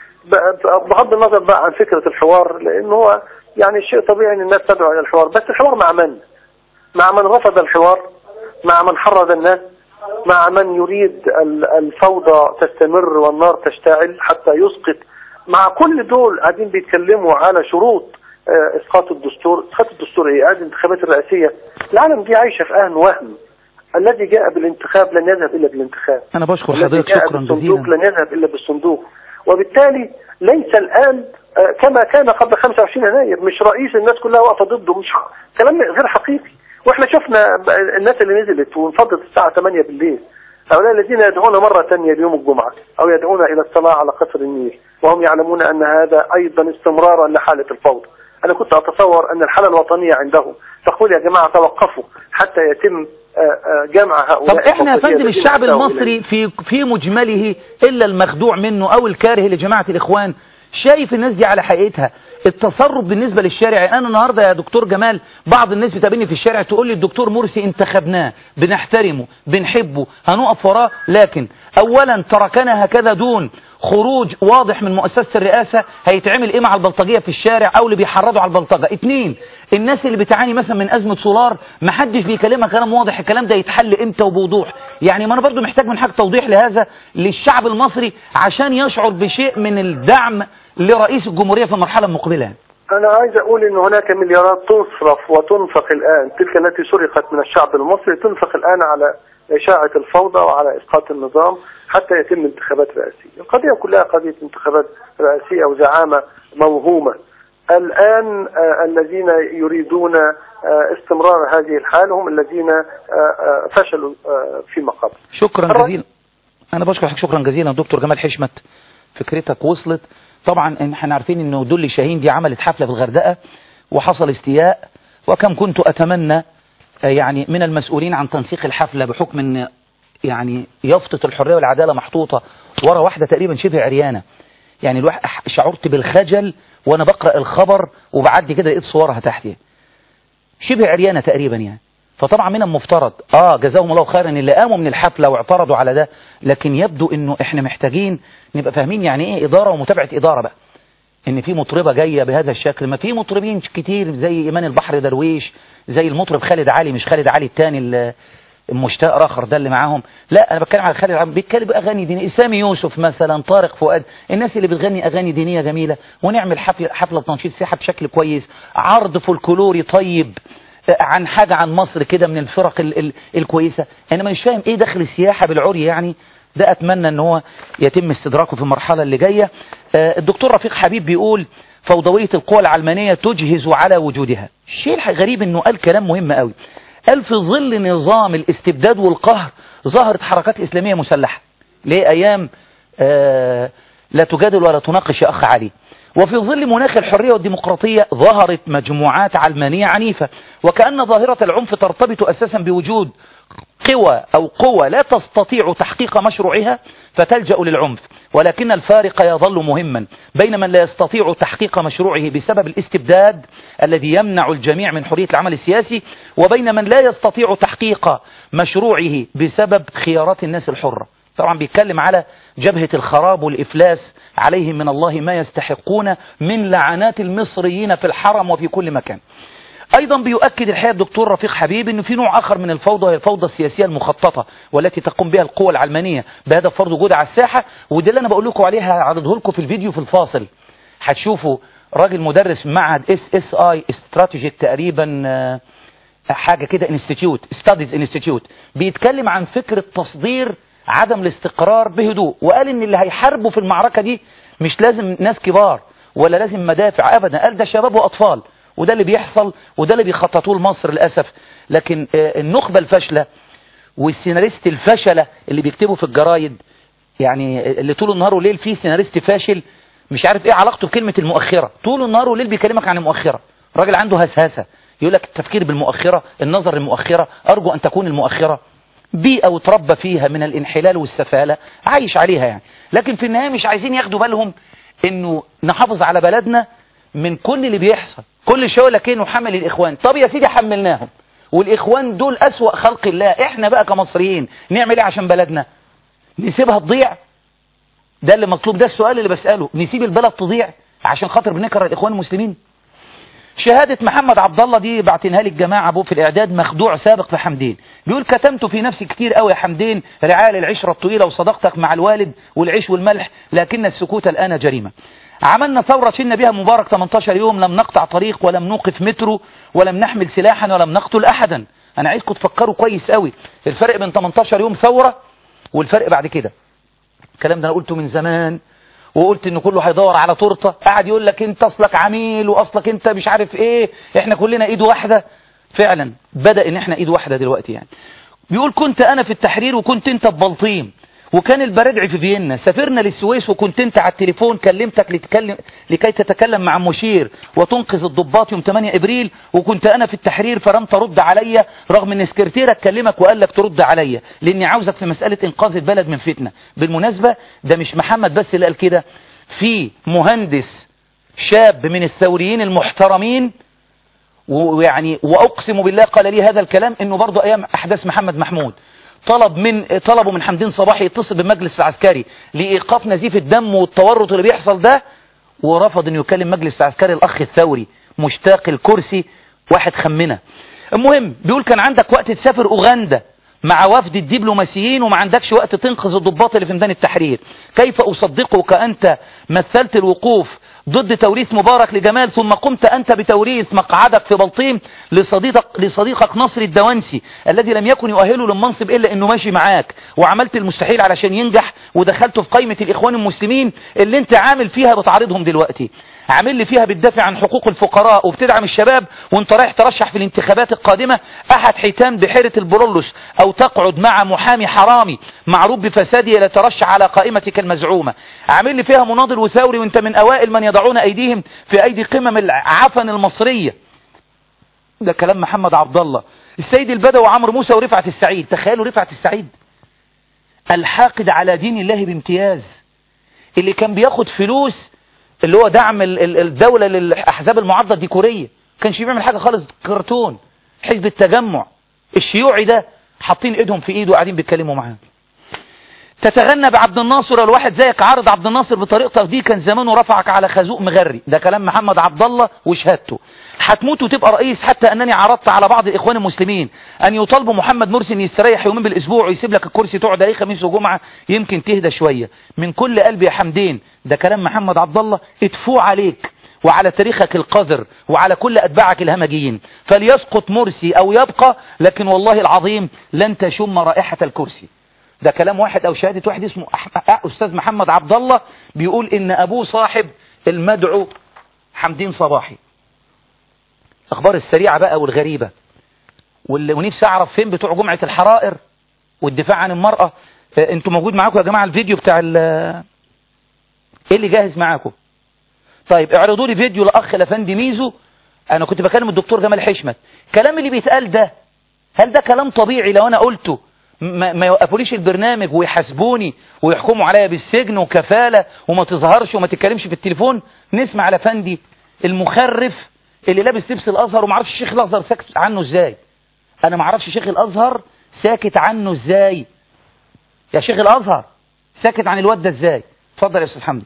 ب- بغض النظر بقى عن فكرة الحوار لأن هو يعني شيء طبيعي أن الناس تدعو إلى الحوار بس الحوار مع من؟ مع من رفض الحوار مع من حرض الناس مع من يريد ال- الفوضى تستمر والنار تشتعل حتى يسقط مع كل دول قاعدين بيتكلموا على شروط آه، اسقاط الدستور اسقاط الدستور ايه هذه الانتخابات الرئاسيه العالم دي عايشه في اهن وهم الذي جاء بالانتخاب لن يذهب الا بالانتخاب انا بشكر الذي حضرتك جاء شكرا بالصندوق جزيلا لن يذهب الا بالصندوق وبالتالي ليس الان آه، كما كان قبل 25 يناير مش رئيس الناس كلها واقفه ضده مش ح- كلام غير حقيقي واحنا شفنا ب- الناس اللي نزلت وانفضت الساعه 8 بالليل هؤلاء الذين يدعون مرة ثانية ليوم الجمعة أو يدعون إلى الصلاة على قصر النيل وهم يعلمون أن هذا أيضا استمرارا لحالة الفوضى أنا كنت أتصور أن الحالة الوطنية عندهم تقول يا جماعة توقفوا حتى يتم آه، آه، جمع هؤلاء طب احنا يا البلطجية فندم الذين الشعب أتوا المصري في في مجمله الا المخدوع منه او الكاره لجماعه الاخوان شايف الناس دي على حقيقتها التصرف بالنسبه للشارع يعني انا النهارده يا دكتور جمال بعض الناس بتقابلني في الشارع تقول لي الدكتور مرسي انتخبناه بنحترمه بنحبه هنقف وراه لكن اولا تركنا هكذا دون خروج واضح من مؤسسه الرئاسه هيتعمل ايه مع البلطجيه في الشارع او اللي بيحرضوا على البلطجه اتنين الناس اللي بتعاني مثلا من ازمه سولار ما حدش بيكلمها كلام واضح الكلام ده يتحل امتى وبوضوح يعني ما انا برضو محتاج من حاجه توضيح لهذا للشعب المصري عشان يشعر بشيء من الدعم لرئيس الجمهوريه في المرحله المقبله أنا عايز أقول أن هناك مليارات تصرف وتنفق الآن تلك التي سرقت من الشعب المصري تنفق الآن على إشاعة الفوضى وعلى إسقاط النظام حتى يتم انتخابات رئاسية القضية كلها قضية انتخابات رئاسية وزعامة موهومة الآن آه الذين يريدون آه استمرار هذه الحال هم الذين آه آه فشلوا آه فيما قبل شكرا الرأي- جزيلا انا بشكر حضرتك شكرا جزيلا دكتور جمال حشمت فكرتك وصلت طبعا إن احنا عارفين انه دول شاهين دي عملت حفله في الغردقه وحصل استياء وكم كنت اتمنى آه، يعني من المسؤولين عن تنسيق الحفله بحكم ان يعني يافطة الحرية والعدالة محطوطة ورا واحدة تقريبا شبه عريانة يعني الواحد شعرت بالخجل وانا بقرأ الخبر وبعدي كده لقيت صورها تحتي شبه عريانة تقريبا يعني فطبعا من المفترض اه جزاهم الله خيرا اللي قاموا من الحفلة واعترضوا على ده لكن يبدو انه احنا محتاجين نبقى فاهمين يعني ايه ادارة ومتابعة ادارة بقى ان في مطربة جاية بهذا الشكل ما في مطربين كتير زي ايمان البحر درويش زي المطرب خالد علي مش خالد علي التاني المشتاق راخر ده اللي معاهم لا انا بتكلم على خالد علي بيتكلم اغاني دينيه سامي يوسف مثلا طارق فؤاد الناس اللي بتغني اغاني دينيه جميله ونعمل حفله حفله تنشيط سياحه بشكل كويس عرض فولكلوري طيب عن حاجة عن مصر كده من الفرق ال ال الكويسة انا مش فاهم ايه دخل السياحة بالعري يعني ده اتمنى ان هو يتم استدراكه في المرحلة اللي جاية الدكتور رفيق حبيب بيقول فوضوية القوى العلمانية تجهز على وجودها الشيء الغريب انه قال كلام مهم قوي قال في ظل نظام الاستبداد والقهر ظهرت حركات اسلامية مسلحة ليه ايام آه لا تجادل ولا تناقش يا اخ علي وفي ظل مناخ الحرية والديمقراطية ظهرت مجموعات علمانية عنيفة وكأن ظاهرة العنف ترتبط أساسا بوجود قوى أو قوى لا تستطيع تحقيق مشروعها فتلجأ للعنف ولكن الفارق يظل مهما بين من لا يستطيع تحقيق مشروعه بسبب الاستبداد الذي يمنع الجميع من حرية العمل السياسي وبين من لا يستطيع تحقيق مشروعه بسبب خيارات الناس الحرة طبعا بيتكلم على جبهة الخراب والإفلاس عليهم من الله ما يستحقون من لعنات المصريين في الحرم وفي كل مكان أيضا بيؤكد الحقيقة الدكتور رفيق حبيب أنه في نوع آخر من الفوضى هي الفوضى السياسية المخططة والتي تقوم بها القوى العلمانية بهدف فرض وجود على الساحة وده اللي أنا بقول لكم عليها عرضه لكم في الفيديو في الفاصل هتشوفوا راجل مدرس معهد اس اس اي استراتيجي تقريبا حاجة كده انستيتيوت ستاديز انستيتيوت بيتكلم عن فكرة تصدير عدم الاستقرار بهدوء وقال ان اللي هيحاربوا في المعركة دي مش لازم ناس كبار ولا لازم مدافع ابدا قال ده شباب واطفال وده اللي بيحصل وده اللي بيخططوه لمصر للأسف لكن النخبة الفاشلة والسيناريست الفشلة اللي بيكتبوا في الجرايد يعني اللي طول النهار وليل فيه سيناريست فاشل مش عارف ايه علاقته بكلمة المؤخرة طول النهار وليل بيكلمك عن المؤخرة راجل عنده هسهسة يقول لك التفكير بالمؤخرة النظر المؤخرة أرجو أن تكون المؤخرة بيئة وتربى فيها من الانحلال والسفالة عايش عليها يعني لكن في النهاية مش عايزين ياخدوا بالهم انه نحافظ على بلدنا من كل اللي بيحصل كل شوية لك انه حمل الاخوان طب يا سيدي حملناهم والاخوان دول اسوأ خلق الله احنا بقى كمصريين نعمل ايه عشان بلدنا نسيبها تضيع ده اللي مطلوب ده السؤال اللي بسأله نسيب البلد تضيع عشان خاطر بنكره الاخوان المسلمين شهادة محمد عبد الله دي بعتنها لي الجماعة ابو في الاعداد مخدوع سابق في حمدين بيقول كتمت في نفسي كتير قوي يا حمدين رعاية للعشرة الطويلة وصداقتك مع الوالد والعيش والملح لكن السكوت الآن جريمة عملنا ثورة شلنا بها مبارك 18 يوم لم نقطع طريق ولم نوقف مترو ولم نحمل سلاحا ولم نقتل أحدا أنا عايزكم تفكروا كويس قوي الفرق بين 18 يوم ثورة والفرق بعد كده الكلام ده أنا قلته من زمان وقلت ان كله هيدور على تورته قاعد يقول لك انت اصلك عميل واصلك انت مش عارف ايه احنا كلنا ايد واحدة فعلا بدأ ان احنا ايد واحدة دلوقتي يعني بيقول كنت انا في التحرير وكنت انت في بلطيم وكان البرادعي في فيينا سافرنا للسويس وكنت انت على التليفون كلمتك لتكلم لكي تتكلم مع مشير وتنقذ الضباط يوم 8 ابريل وكنت انا في التحرير فلم ترد عليا رغم ان سكرتيرك كلمك وقال لك ترد عليا لاني عاوزك في مسألة انقاذ البلد من فتنة بالمناسبة ده مش محمد بس اللي قال كده في مهندس شاب من الثوريين المحترمين ويعني واقسم بالله قال لي هذا الكلام انه برضه ايام احداث محمد محمود طلب من طلبوا من حمدين صباحي يتصل بالمجلس العسكري لإيقاف نزيف الدم والتورط اللي بيحصل ده ورفض انه يكلم مجلس العسكري الأخ الثوري مشتاق الكرسي واحد خمنة المهم بيقول كان عندك وقت تسافر أوغندا مع وفد الدبلوماسيين وما عندكش وقت تنقذ الضباط اللي في ميدان التحرير كيف أصدقك أنت مثلت الوقوف ضد توريث مبارك لجمال ثم قمت أنت بتوريث مقعدك في بلطيم لصديقك, لصديقك نصر الدوانسي الذي لم يكن يؤهله للمنصب إلا أنه ماشي معاك وعملت المستحيل علشان ينجح ودخلته في قائمة الإخوان المسلمين اللي انت عامل فيها بتعرضهم دلوقتي عامل لي فيها بتدافع عن حقوق الفقراء وبتدعم الشباب وانت رايح ترشح في الانتخابات القادمة أحد حيتان بحيرة البرولوس أو تقعد مع محامي حرامي معروف بفساده لترشح على قائمتك المزعومة عامل لي فيها مناضل وثوري وانت من أوائل من يضعون أيديهم في أيدي قمم العفن المصرية ده كلام محمد عبد الله السيد البدوي وعمرو موسى ورفعت السعيد تخيلوا رفعت السعيد الحاقد على دين الله بامتياز اللي كان بياخد فلوس اللي هو دعم ال- ال- الدولة للأحزاب المعارضة الديكورية كانش بيعمل حاجة خالص كرتون حزب التجمع الشيوعي ده حاطين ايدهم في ايده وقاعدين بيتكلموا معاه تتغنى بعبد الناصر الواحد زيك عارض عبد الناصر بطريقتك دي كان زمانه رفعك على خازوق مغري ده كلام محمد عبد الله وشهادته هتموت وتبقى رئيس حتى انني عرضت على بعض الاخوان المسلمين ان يطالبوا محمد مرسي ان يستريح يومين بالاسبوع ويسيب لك الكرسي تقعد اي خميس وجمعه يمكن تهدى شويه من كل قلبي يا حمدين ده كلام محمد عبد الله اتفوع عليك وعلى تاريخك القذر وعلى كل أتباعك الهمجيين فليسقط مرسي أو يبقى لكن والله العظيم لن تشم رائحة الكرسي ده كلام واحد أو شهادة واحد اسمه أح- أستاذ محمد عبد الله بيقول إن أبوه صاحب المدعو حمدين صباحي الأخبار السريعة بقى والغريبة واللي- ونفسي أعرف فين بتوع جمعة الحرائر والدفاع عن المرأة آه، انتوا موجود معاكم يا جماعة الفيديو بتاع ال- ايه اللي جاهز معاكم طيب اعرضوا لي فيديو لاخ لفندي ميزو انا كنت بكلم الدكتور جمال حشمت كلام اللي بيتقال ده هل ده كلام طبيعي لو انا قلته ما, ما يوقفوليش البرنامج ويحاسبوني ويحكموا عليا بالسجن وكفالة وما تظهرش وما تتكلمش في التليفون نسمع على فندي المخرف اللي لابس لبس الازهر وما اعرفش الشيخ الازهر ساكت عنه ازاي انا ما اعرفش شيخ الازهر ساكت عنه ازاي يا شيخ الازهر ساكت عن الواد ده ازاي اتفضل يا استاذ حمدي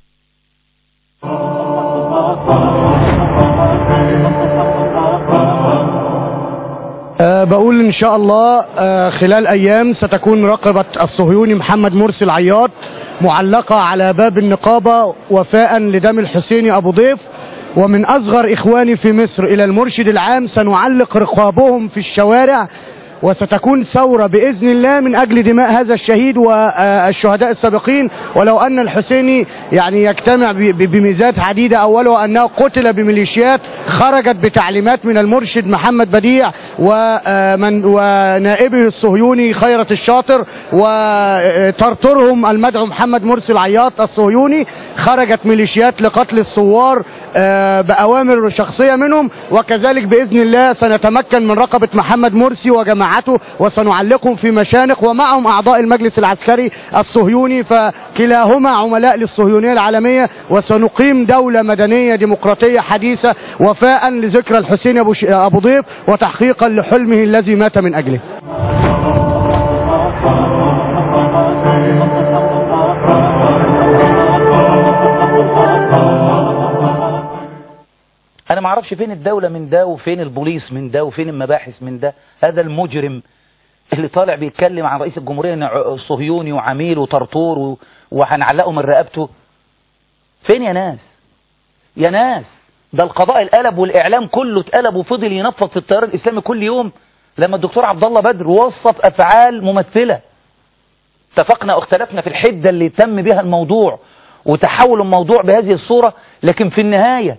أه بقول إن شاء الله أه خلال أيام ستكون رقبة الصهيوني محمد مرسي العياط معلقة على باب النقابة وفاء لدم الحسيني أبو ضيف ومن أصغر إخواني في مصر إلى المرشد العام سنعلق رقابهم في الشوارع وستكون ثورة بإذن الله من أجل دماء هذا الشهيد والشهداء السابقين ولو أن الحسيني يعني يجتمع ب- ب- بميزات عديدة أولها أنه قتل بميليشيات خرجت بتعليمات من المرشد محمد بديع ومن ونائبه الصهيوني خيرت الشاطر وترترهم المدعو محمد مرسي العياط الصهيوني خرجت ميليشيات لقتل الثوار آه، بأوامر شخصية منهم وكذلك بإذن الله سنتمكن من رقبة محمد مرسي وجماعته وسنعلقهم في مشانق ومعهم أعضاء المجلس العسكري الصهيوني فكلاهما عملاء للصهيونية العالمية وسنقيم دولة مدنية ديمقراطية حديثة وفاء لذكرى الحسين أبو, ش... أبو ضيف وتحقيقا لحلمه الذي مات من أجله انا ما اعرفش فين الدولة من ده وفين البوليس من ده وفين المباحث من ده هذا المجرم اللي طالع بيتكلم عن رئيس الجمهورية إنه ع- صهيوني وعميل وطرطور و- وهنعلقه من رقبته فين يا ناس يا ناس ده القضاء القلب والاعلام كله اتقلب وفضل ينفض في التيار الاسلامي كل يوم لما الدكتور عبد الله بدر وصف افعال ممثله اتفقنا واختلفنا في الحده اللي تم بها الموضوع وتحول الموضوع بهذه الصوره لكن في النهايه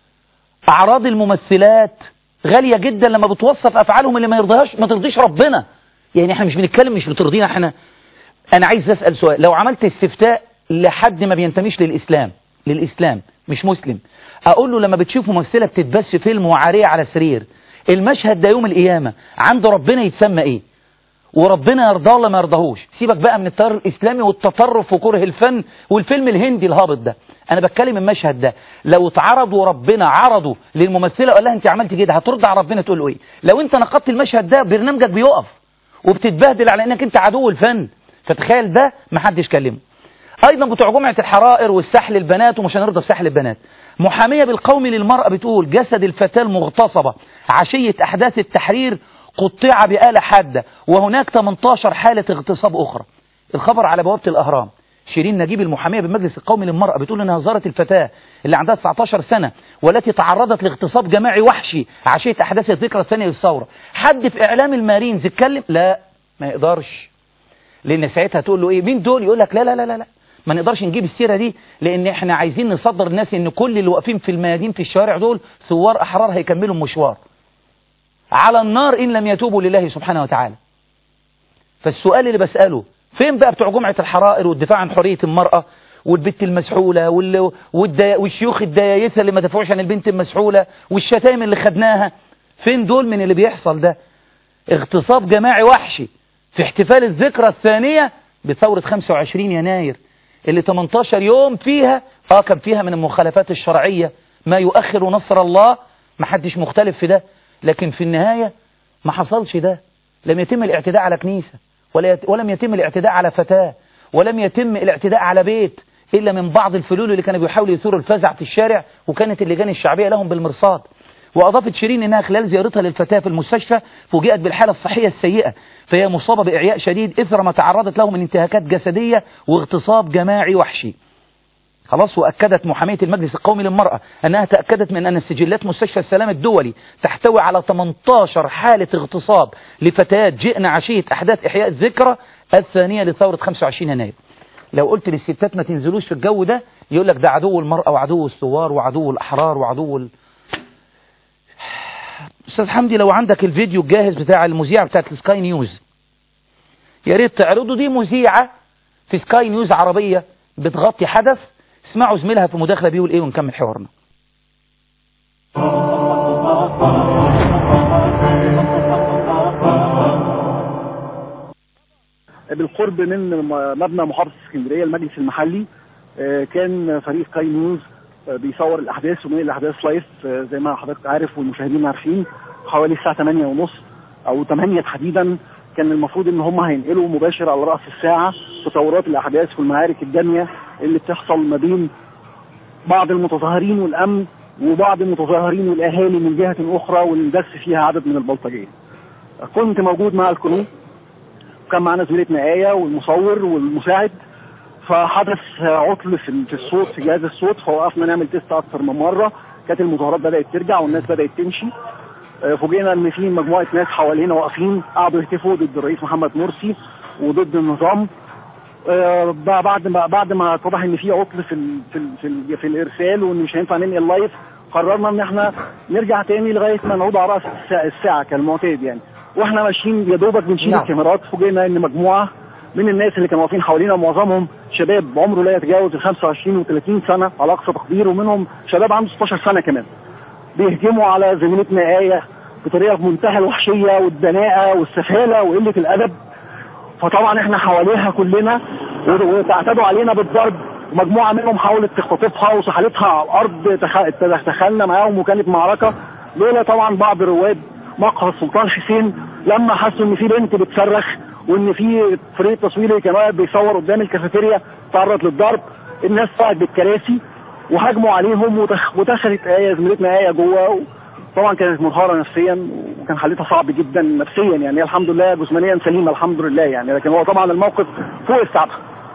اعراض الممثلات غاليه جدا لما بتوصف افعالهم اللي ما يرضيهاش ما ترضيش ربنا يعني احنا مش بنتكلم مش بترضينا احنا انا عايز اسال سؤال لو عملت استفتاء لحد ما بينتميش للاسلام للاسلام مش مسلم اقول له لما بتشوف ممثله بتتبث فيلم وعاريه على سرير المشهد ده يوم القيامه عند ربنا يتسمى ايه وربنا يرضاه ولا ما يرضاهوش سيبك بقى من التيار الاسلامي والتطرف وكره الفن والفيلم الهندي الهابط ده انا بتكلم المشهد ده لو اتعرض وربنا عرضه للممثله وقال لها انت عملت كده هترضى على ربنا تقول له ايه لو انت نقدت المشهد ده برنامجك بيقف وبتتبهدل على انك انت عدو الفن فتخيل ده محدش كلمه ايضا بتوع جمعه الحرائر والسحل البنات ومش هنرضى بسحل البنات محاميه بالقوم للمراه بتقول جسد الفتاه المغتصبه عشيه احداث التحرير قطع بآلة حادة وهناك 18 حالة اغتصاب أخرى الخبر على بوابة الأهرام شيرين نجيب المحامية بالمجلس القومي للمرأة بتقول انها زارت الفتاة اللي عندها 19 سنة والتي تعرضت لاغتصاب جماعي وحشي عشية أحداث الذكرى الثانية للثورة حد في إعلام المارينز اتكلم لا ما يقدرش لأن ساعتها تقول له إيه مين دول يقول لك لا لا لا لا, لا. ما نقدرش نجيب السيرة دي لأن احنا عايزين نصدر الناس ان كل اللي واقفين في الميادين في الشوارع دول ثوار أحرار هيكملوا المشوار على النار إن لم يتوبوا لله سبحانه وتعالى فالسؤال اللي بسأله فين بقى بتوع جمعة الحرائر والدفاع عن حرية المرأة والبنت المسحولة وال... والدي... والشيوخ الديايسة اللي ما دفعوش عن البنت المسحولة والشتائم اللي خدناها فين دول من اللي بيحصل ده اغتصاب جماعي وحشي في احتفال الذكرى الثانية بثورة 25 يناير اللي 18 يوم فيها اه كان فيها من المخالفات الشرعية ما يؤخر نصر الله ما حدش مختلف في ده لكن في النهاية ما حصلش ده لم يتم الاعتداء على كنيسة ولا يت... ولم يتم الاعتداء على فتاة ولم يتم الاعتداء على بيت إلا من بعض الفلول اللي كانوا بيحاولوا يثوروا الفزع في الشارع وكانت اللجان الشعبية لهم بالمرصاد وأضافت شيرين إنها خلال زيارتها للفتاة في المستشفى فوجئت بالحالة الصحية السيئة فهي مصابة بإعياء شديد إثر ما تعرضت له من انتهاكات جسدية واغتصاب جماعي وحشي خلاص وأكدت محامية المجلس القومي للمرأة أنها تأكدت من أن سجلات مستشفى السلام الدولي تحتوي على 18 حالة اغتصاب لفتيات جئنا عشية أحداث إحياء الذكرى الثانية لثورة 25 يناير لو قلت للستات ما تنزلوش في الجو ده يقول لك ده عدو المرأة وعدو الثوار وعدو الأحرار وعدو ال... أستاذ حمدي لو عندك الفيديو الجاهز بتاع المذيعة بتاعت السكاي نيوز يا ريت تعرضوا دي مذيعة في سكاي نيوز عربية بتغطي حدث اسمعوا زميلها في مداخلة بيقول ايه ونكمل حوارنا بالقرب من مبنى محافظة اسكندرية المجلس المحلي كان فريق سكاي نيوز بيصور الاحداث ومن الاحداث لايف زي ما حضرتك عارف والمشاهدين عارفين حوالي الساعه 8 ونص او 8 تحديدا كان المفروض ان هم هينقلوا مباشر على راس الساعه تطورات الاحداث والمعارك الداميه اللي بتحصل ما بين بعض المتظاهرين والامن وبعض المتظاهرين والاهالي من جهه اخرى واللي فيها عدد من البلطجيه. كنت موجود مع الكروب وكان معنا زميلتنا ايه والمصور والمساعد فحدث عطل في في الصوت في جهاز الصوت فوقفنا نعمل تيست اكثر من مره كانت المظاهرات بدات ترجع والناس بدات تمشي فوجئنا ان في مجموعه ناس حوالينا واقفين قعدوا يهتفوا ضد الرئيس محمد مرسي وضد النظام بعد ما بعد ما اتضح ان في عطل في ال في ال في, ال في الارسال وان مش هينفع ننقل لايف قررنا ان احنا نرجع تاني لغايه ما نعود على راس الساعه كالمعتاد يعني واحنا ماشيين يا دوبك بنشيل نعم. الكاميرات فوجئنا ان مجموعه من الناس اللي كانوا واقفين حوالينا معظمهم شباب عمره لا يتجاوز ال 25 و30 سنه على اقصى تقدير ومنهم شباب عنده 16 سنه كمان بيهجموا على زميلتنا ايه بطريقه في منتهى الوحشيه والدناءه والسفاله وقله الادب فطبعا احنا حواليها كلنا وتعتدوا علينا بالضرب ومجموعه منهم حاولت تختطفها وسحلتها على الارض تخ- دخلنا معاهم وكانت معركه لولا طبعا بعض رواد مقهى السلطان حسين لما حسوا ان في بنت بتصرخ وان في فريق تصويري كان واقف بيصور قدام الكافيتيريا تعرض للضرب الناس طلعت بالكراسي وهجموا عليهم ودخ- ودخلت ايه زميلتنا ايه جوه طبعا كانت منهاره نفسيا وكان حالتها صعب جدا نفسيا يعني هي الحمد لله جسمانيا سليمه الحمد لله يعني لكن هو طبعا الموقف فوق استيعابها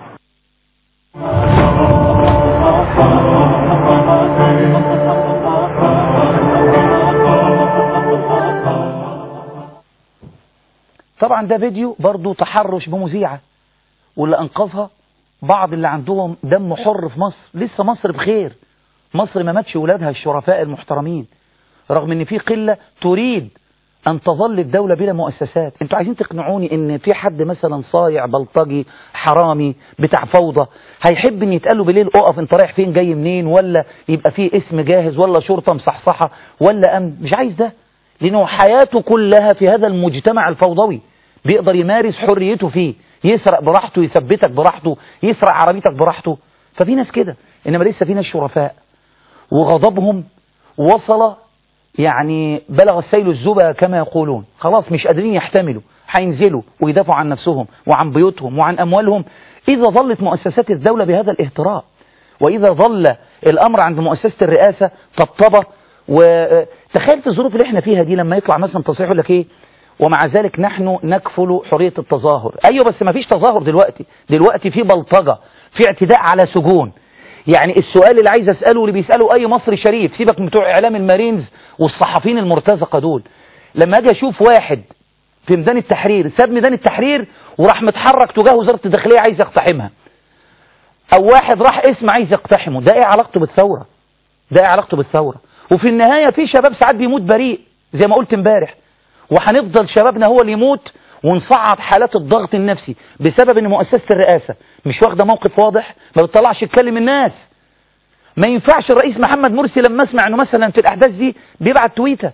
طبعا ده فيديو برضو تحرش بمذيعة واللي أنقذها بعض اللي عندهم دم حر في مصر لسه مصر بخير مصر ما ماتش ولادها الشرفاء المحترمين رغم ان في قلة تريد ان تظل الدولة بلا مؤسسات انتوا عايزين تقنعوني ان في حد مثلا صايع بلطجي حرامي بتاع فوضى هيحب ان يتقال له بالليل اقف انت رايح فين جاي منين ولا يبقى فيه اسم جاهز ولا شرطة مصحصحة ولا امن مش عايز ده لانه حياته كلها في هذا المجتمع الفوضوي بيقدر يمارس حريته فيه يسرق براحته يثبتك براحته يسرق عربيتك براحته ففي ناس كده انما لسه في ناس شرفاء وغضبهم وصل يعني بلغ السيل الزبا كما يقولون خلاص مش قادرين يحتملوا هينزلوا ويدافعوا عن نفسهم وعن بيوتهم وعن أموالهم إذا ظلت مؤسسات الدولة بهذا الاهتراء وإذا ظل الأمر عند مؤسسة الرئاسة طبطبة وتخيل في الظروف اللي احنا فيها دي لما يطلع مثلا تصريح يقول لك ايه ومع ذلك نحن نكفل حرية التظاهر ايوه بس ما فيش تظاهر دلوقتي دلوقتي في بلطجة في اعتداء على سجون يعني السؤال اللي عايز اساله اللي بيساله اي مصري شريف سيبك من بتوع اعلام المارينز والصحفيين المرتزقه دول لما اجي اشوف واحد في ميدان التحرير ساب ميدان التحرير وراح متحرك تجاه وزاره الداخليه عايز يقتحمها او واحد راح اسم عايز يقتحمه ده ايه علاقته بالثوره ده ايه علاقته بالثوره وفي النهايه في شباب ساعات بيموت بريء زي ما قلت امبارح وهنفضل شبابنا هو اللي يموت ونصعد حالات الضغط النفسي بسبب ان مؤسسة الرئاسة مش واخدة موقف واضح ما بتطلعش تكلم الناس ما ينفعش الرئيس محمد مرسي لما اسمع انه مثلا في الاحداث دي بيبعت تويتة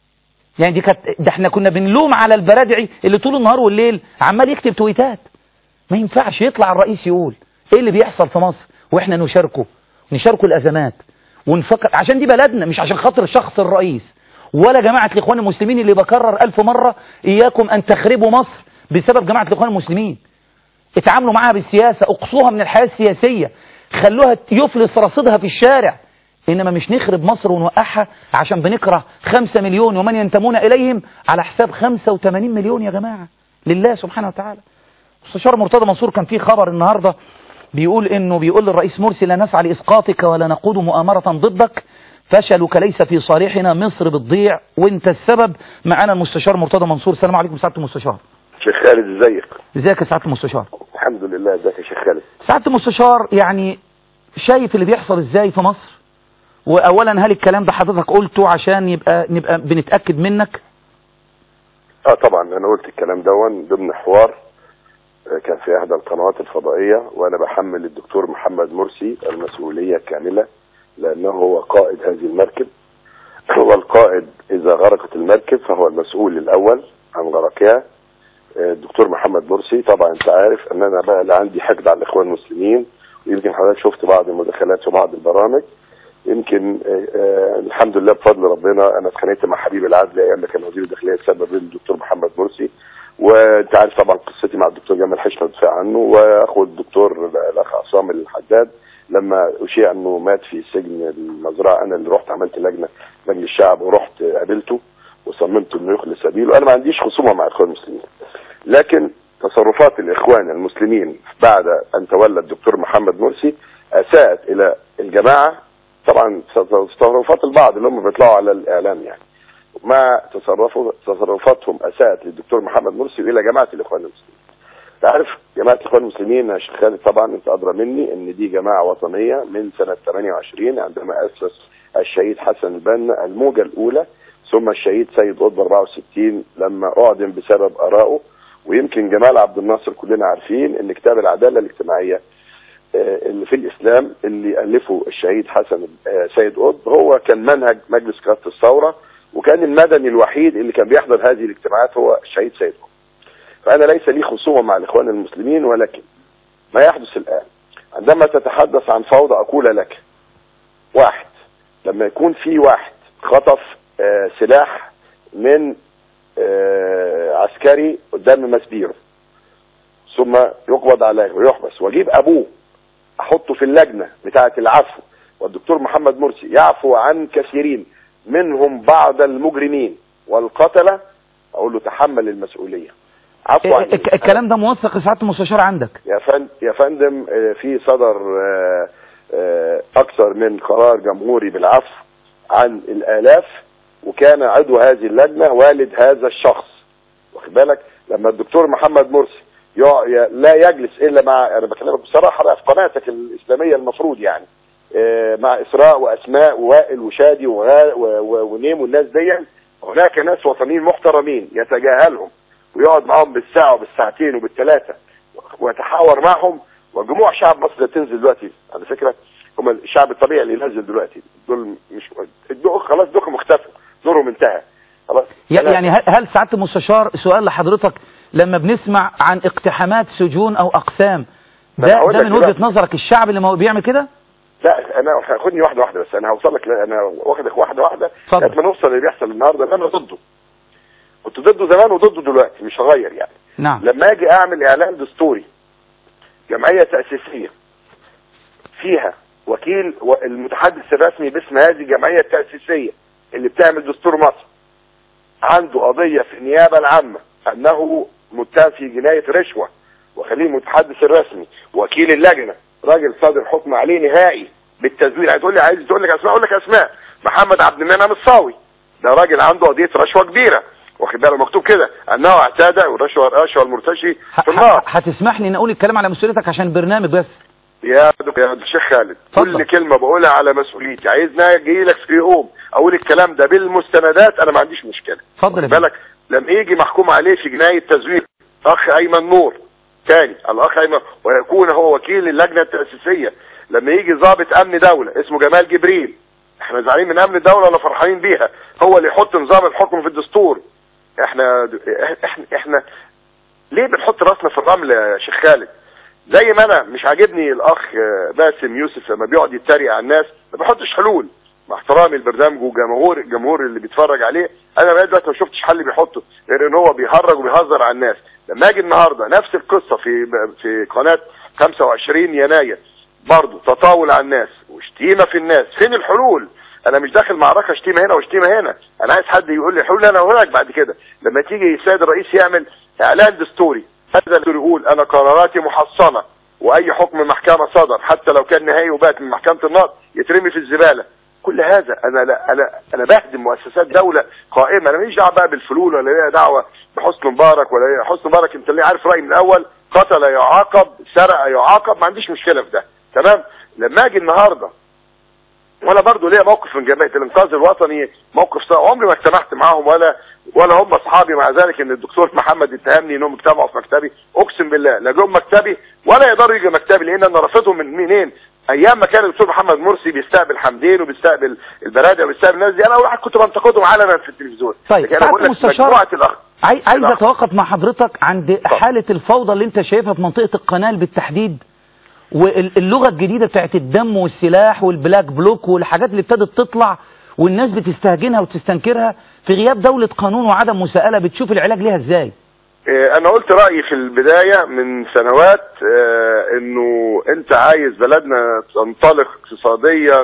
يعني دي كانت ده احنا كنا بنلوم على البرادعي اللي طول النهار والليل عمال يكتب تويتات ما ينفعش يطلع الرئيس يقول ايه اللي بيحصل في مصر واحنا نشاركه نشاركه الازمات ونفكر عشان دي بلدنا مش عشان خاطر شخص الرئيس ولا جماعة الاخوان المسلمين اللي بكرر الف مرة اياكم ان تخربوا مصر بسبب جماعة الاخوان المسلمين اتعاملوا معاها بالسياسة اقصوها من الحياة السياسية خلوها يفلس رصيدها في الشارع إنما مش نخرب مصر ونوقعها عشان بنكره خمسة مليون ومن ينتمون إليهم على حساب خمسة وثمانين مليون يا جماعة لله سبحانه وتعالى مستشار مرتضى منصور كان فيه خبر النهاردة بيقول إنه بيقول للرئيس مرسي لا نسعى لإسقاطك ولا نقود مؤامرة ضدك فشلك ليس في صالحنا مصر بتضيع وانت السبب معانا المستشار مرتضى منصور السلام عليكم سعادة المستشار شيخ خالد ازيك ازيك يا سعادة المستشار الحمد لله ازيك يا شيخ خالد سعادة المستشار يعني شايف اللي بيحصل ازاي في مصر واولا هل الكلام ده حضرتك قلته عشان يبقى نبقى بنتاكد منك اه طبعا انا قلت الكلام دون ضمن حوار آه، كان في احدى القنوات الفضائيه وانا بحمل الدكتور محمد مرسي المسؤوليه كامله لانه هو قائد هذه المركب والقائد اذا غرقت المركب فهو المسؤول الاول عن غرقها آه، الدكتور محمد مرسي طبعا انت عارف ان انا بقى لا عندي حقد على الاخوان المسلمين ويمكن حضرتك شفت بعض المداخلات في بعض البرامج يمكن آه، آه، الحمد لله بفضل ربنا انا اتخانقت مع حبيب العدل ايام ما كان وزير الداخليه السبب الدكتور محمد مرسي وانت عارف طبعا قصتي مع الدكتور جمال حشمت دفاع عنه واخو الدكتور الاخ عصام الحداد لما اشيع انه مات في سجن المزرعه انا اللي رحت عملت لجنه مجلس الشعب ورحت قابلته وصممت انه يخلص سبيله انا ما عنديش خصومه مع الاخوان المسلمين لكن تصرفات الاخوان المسلمين بعد ان تولى الدكتور محمد مرسي اساءت الى الجماعه طبعا تصرفات البعض اللي هم بيطلعوا على الاعلام يعني مع تصرفوا تصرفاتهم اساءت للدكتور محمد مرسي والى جماعه الاخوان المسلمين. تعرف جماعه الاخوان المسلمين يا شيخ خالد طبعا انت ادرى مني ان دي جماعه وطنيه من سنه 28 عندما اسس الشهيد حسن البنا الموجه الاولى ثم الشهيد سيد قطب 64 لما اعدم بسبب ارائه ويمكن جمال عبد الناصر كلنا عارفين ان كتاب العداله الاجتماعيه آه، اللي في الاسلام اللي الفه الشهيد حسن آه، سيد قطب هو كان منهج مجلس قياده الثوره وكان المدني الوحيد اللي كان بيحضر هذه الاجتماعات هو الشهيد سيد قطب فانا ليس لي خصومه مع الاخوان المسلمين ولكن ما يحدث الان عندما تتحدث عن فوضى اقول لك واحد لما يكون في واحد خطف آه، سلاح من آه، عسكري قدام مسبيره ثم يقبض عليه ويحبس واجيب ابوه احطه في اللجنه بتاعه العفو والدكتور محمد مرسي يعفو عن كثيرين منهم بعض المجرمين والقتله اقول له تحمل المسؤوليه عفو عن الك- الكلام ده موثق يا سعادة المستشار عندك يا فندم يا فندم آه، في صدر آه، آه، اكثر من قرار جمهوري بالعفو عن الالاف وكان عضو هذه اللجنه والد هذا الشخص واخد بالك لما الدكتور محمد مرسي يع- ي- لا يجلس الا مع انا بكلمك بصراحه بقى في قناتك الاسلاميه المفروض يعني آه، مع اسراء واسماء ووائل وشادي وغا- و- و- ونيم والناس دي هناك ناس وطنيين محترمين يتجاهلهم ويقعد معاهم بالساعه وبالساعتين وبالثلاثه ويتحاور معهم وجموع شعب مصر اللي بتنزل دلوقتي على فكره هم الشعب الطبيعي اللي ينزل دلوقتي دول مش الدق خلاص دقهم اختفوا دورهم انتهى خلاص ي- يعني هل- هل سعادة المستشار سؤال لحضرتك لما بنسمع عن اقتحامات سجون او اقسام ما ده, أنا هقول ده لك من دلوقتي. وجهة نظرك الشعب اللي مو- بيعمل كده لا انا خدني واحده واحده بس انا هوصل لك انا واخدك واحده واحده اتفضل. لغايه ما نوصل اللي بيحصل النهارده اللي انا ضده كنت ضده زمان وضده دلوقتي مش هغير يعني نعم لما اجي اعمل اعلان دستوري جمعيه تاسيسيه فيها وكيل و- المتحدث الرسمي باسم هذه الجمعيه التاسيسيه اللي بتعمل دستور مصر عنده قضيه في النيابه العامه انه متهم في جنايه رشوه وخليه المتحدث الرسمي وكيل اللجنه راجل صادر حكم عليه نهائي بالتزوير عايز تقول لي عايز تقول لك اسماء اقول لك اسماء محمد عبد المنعم الصاوي ده راجل عنده قضيه رشوه كبيره واخد بالك مكتوب كده انه اعتاد والرشوه الرشوه المرتشي ه- في النار ه- هتسمح لي ان اقول الكلام على مسؤوليتك عشان البرنامج بس يا دك- يا شيخ خالد اتفضل. كل كلمه بقولها على مسؤوليتي عايزني اجي لك في يوم اقول الكلام ده بالمستندات انا ما عنديش مشكله اتفضل يا واخد بالك لما يجي محكوم عليه في جنايه تزوير اخ ايمن نور تاني الاخ ايمن ويكون هو وكيل اللجنه التاسيسيه لما يجي ضابط امن دوله اسمه جمال جبريل احنا زعلانين من امن الدوله ولا فرحانين بيها هو اللي يحط نظام الحكم في الدستور احنا احنا احنا ليه بنحط راسنا في الرمل يا شيخ خالد زي ما انا مش عاجبني الاخ آه، باسم يوسف لما بيقعد يتريق على الناس ما بيحطش حلول مع احترامي البرنامج وجمهور الجمهور اللي بيتفرج عليه انا لغايه دلوقتي ما شفتش حل بيحطه غير ان هو بيهرج وبيهزر على الناس لما اجي النهارده نفس القصه في في قناه 25 يناير برضه تطاول على الناس وشتيمه في الناس فين الحلول انا مش داخل معركه شتيمه هنا وشتيمه هنا انا عايز حد يقول لي حلول انا اقول لك بعد كده لما تيجي السيد الرئيس يعمل اعلان دستوري هذا اللي يقول انا قراراتي محصنه واي حكم محكمه صدر حتى لو كان نهائي وبات من محكمه النقض يترمي في الزباله كل هذا انا لا انا انا بهدم مؤسسات دوله قائمه انا ماليش دعوه بقى بالفلول ولا ليا دعوه بحسن مبارك ولا ليا حسن مبارك انت اللي عارف رايي من الاول قتل يعاقب سرق يعاقب ما عنديش مشكله في ده تمام لما اجي النهارده وانا برضو ليا موقف من جمعيه الانقاذ الوطني موقف صعب عمري ما اجتمعت معاهم ولا ولا هم اصحابي مع ذلك ان الدكتور محمد اتهمني انهم اجتمعوا في مكتبي اقسم بالله لا جم مكتبي ولا يقدروا يجوا مكتبي لان انا رافضهم من منين ايام ما كان الدكتور محمد مرسي بيستقبل حمدين وبيستقبل البرادة وبيستقبل الناس دي انا اول واحد كنت بنتقدهم علنا في التلفزيون طيب، لكن انا سعادة بقول لك المستشار، مجموعه الاخ عاي- عايز نعم. اتوقف مع حضرتك عند حالة الفوضى اللي انت شايفها في منطقة القناة بالتحديد واللغة الجديدة بتاعت الدم والسلاح والبلاك بلوك والحاجات اللي ابتدت تطلع والناس بتستهجنها وتستنكرها في غياب دولة قانون وعدم مساءلة بتشوف العلاج ليها ازاي إيه، انا قلت رايي في البدايه من سنوات آه، انه انت عايز بلدنا تنطلق اقتصاديا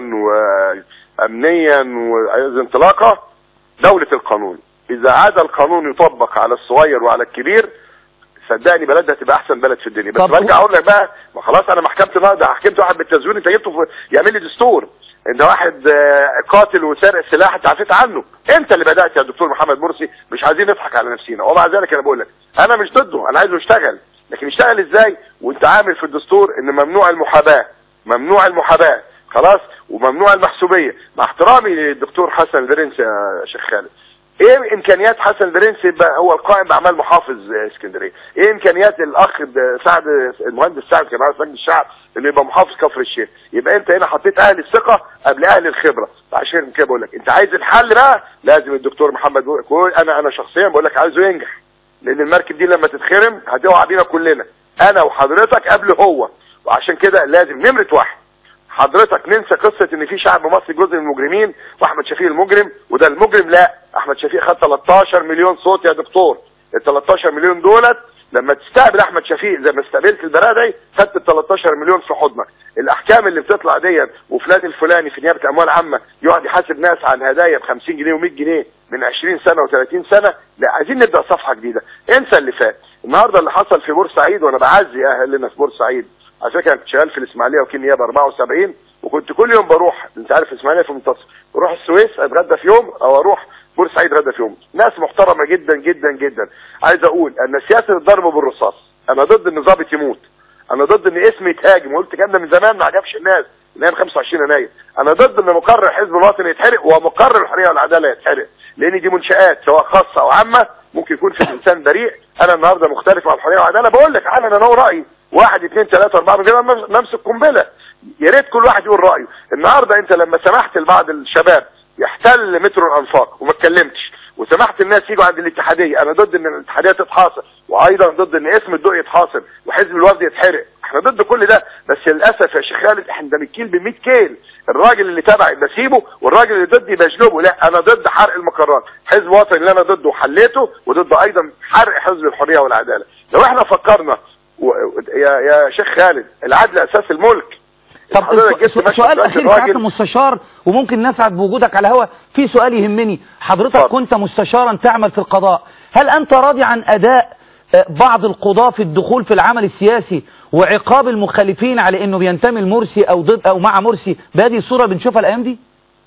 وامنيا وعايز انطلاقه دوله القانون اذا عاد القانون يطبق على الصغير وعلى الكبير صدقني بلدنا هتبقى احسن بلد في الدنيا بس طب برجع اقول لك بقى ما خلاص انا محكمه النهارده حكمت واحد بالتزوير انت جبته في- يعمل لي دستور ان واحد آه، قاتل وسارق سلاح انت عفيت عنه انت اللي بدات يا دكتور محمد مرسي مش عايزين نضحك على نفسنا ومع ذلك انا بقول لك انا مش ضده انا عايزه يشتغل لكن يشتغل ازاي وانت عامل في الدستور ان ممنوع المحاباه ممنوع المحاباه خلاص وممنوع المحسوبيه مع احترامي للدكتور حسن البرنس يا شيخ خالد ايه امكانيات حسن البرنس يبقى هو القائم باعمال محافظ آه، اسكندريه ايه امكانيات الاخ د- سعد المهندس سعد كان رئيس مجلس الشعب انه يبقى محافظ كفر الشيخ يبقى انت هنا حطيت اهل الثقه قبل اهل الخبره عشان كده بقول لك انت عايز الحل بقى لازم الدكتور محمد بقول بقول- انا انا شخصيا بقول لك عايزه ينجح لان المركب دي لما تتخرم هتقع بينا كلنا انا وحضرتك قبل هو وعشان كده لازم نمره واحد حضرتك ننسى قصة ان في شعب مصري جزء من المجرمين واحمد شفيق المجرم وده المجرم لا احمد شفيق خد 13 مليون صوت يا دكتور ال 13 مليون دولت لما تستقبل احمد شفيق زي ما استقبلت البرادعي خدت ال 13 مليون في حضنك الاحكام اللي بتطلع دي وفلان الفلاني في نيابه اموال عامه يقعد يحاسب ناس عن هدايا ب 50 جنيه و100 جنيه من 20 سنه و30 سنه لا عايزين نبدا صفحه جديده انسى اللي فات النهارده اللي حصل في بورسعيد وانا بعزي اهلنا في بورسعيد على فكره كنت شغال في الاسماعيليه وكيل نيابه 74 وكنت كل يوم بروح انت عارف الاسماعيليه في المنتصف بروح السويس اتغدى في يوم او اروح بورسعيد اتغدى في يوم ناس محترمه جدا جدا جدا عايز اقول ان سياسه الضرب بالرصاص انا ضد ان ضابط يموت انا ضد ان اسمي يتهاجم وقلت الكلام ده من زمان ما عجبش الناس من ايام 25 يناير انا ضد ان مقر الحزب الوطني يتحرق ومقر الحريه والعداله يتحرق لان دي منشات سواء خاصه او عامه ممكن يكون في الانسان بريء انا النهارده مختلف مع الحريه والعداله بقول لك انا انا رايي واحد اثنين ثلاثه اربعه من غير ما نمسك قنبله يا ريت كل واحد يقول رايه النهارده انت لما سمحت لبعض الشباب يحتل مترو الانفاق وما اتكلمتش وسمحت الناس يجوا عند الاتحاديه انا ضد ان الاتحاديه تتحاصر وايضا ضد ان اسم الدق يتحاصر وحزب الوفد يتحرق احنا ضد كل ده بس للاسف يا شيخ خالد احنا بنكيل ب 100 كيل الراجل اللي تبعي بسيبه والراجل اللي ضدي بجلبه لا انا ضد حرق المقرات حزب وطني اللي انا ضده وحليته وضد ايضا حرق حزب الحريه والعداله لو احنا فكرنا و... يا يا شيخ خالد العدل اساس الملك طب حضرتك جبت سو- مشهد سؤال دلوقتي اخير الراجل- سعاده المستشار وممكن نسعد بوجودك على هوا في سؤال يهمني حضرتك اتفضل. كنت مستشارا تعمل في القضاء هل انت راضي عن اداء آه، بعض القضاة في الدخول في العمل السياسي وعقاب المخالفين على انه بينتمي لمرسي او ضد او مع مرسي بهذه الصوره بنشوفها الايام دي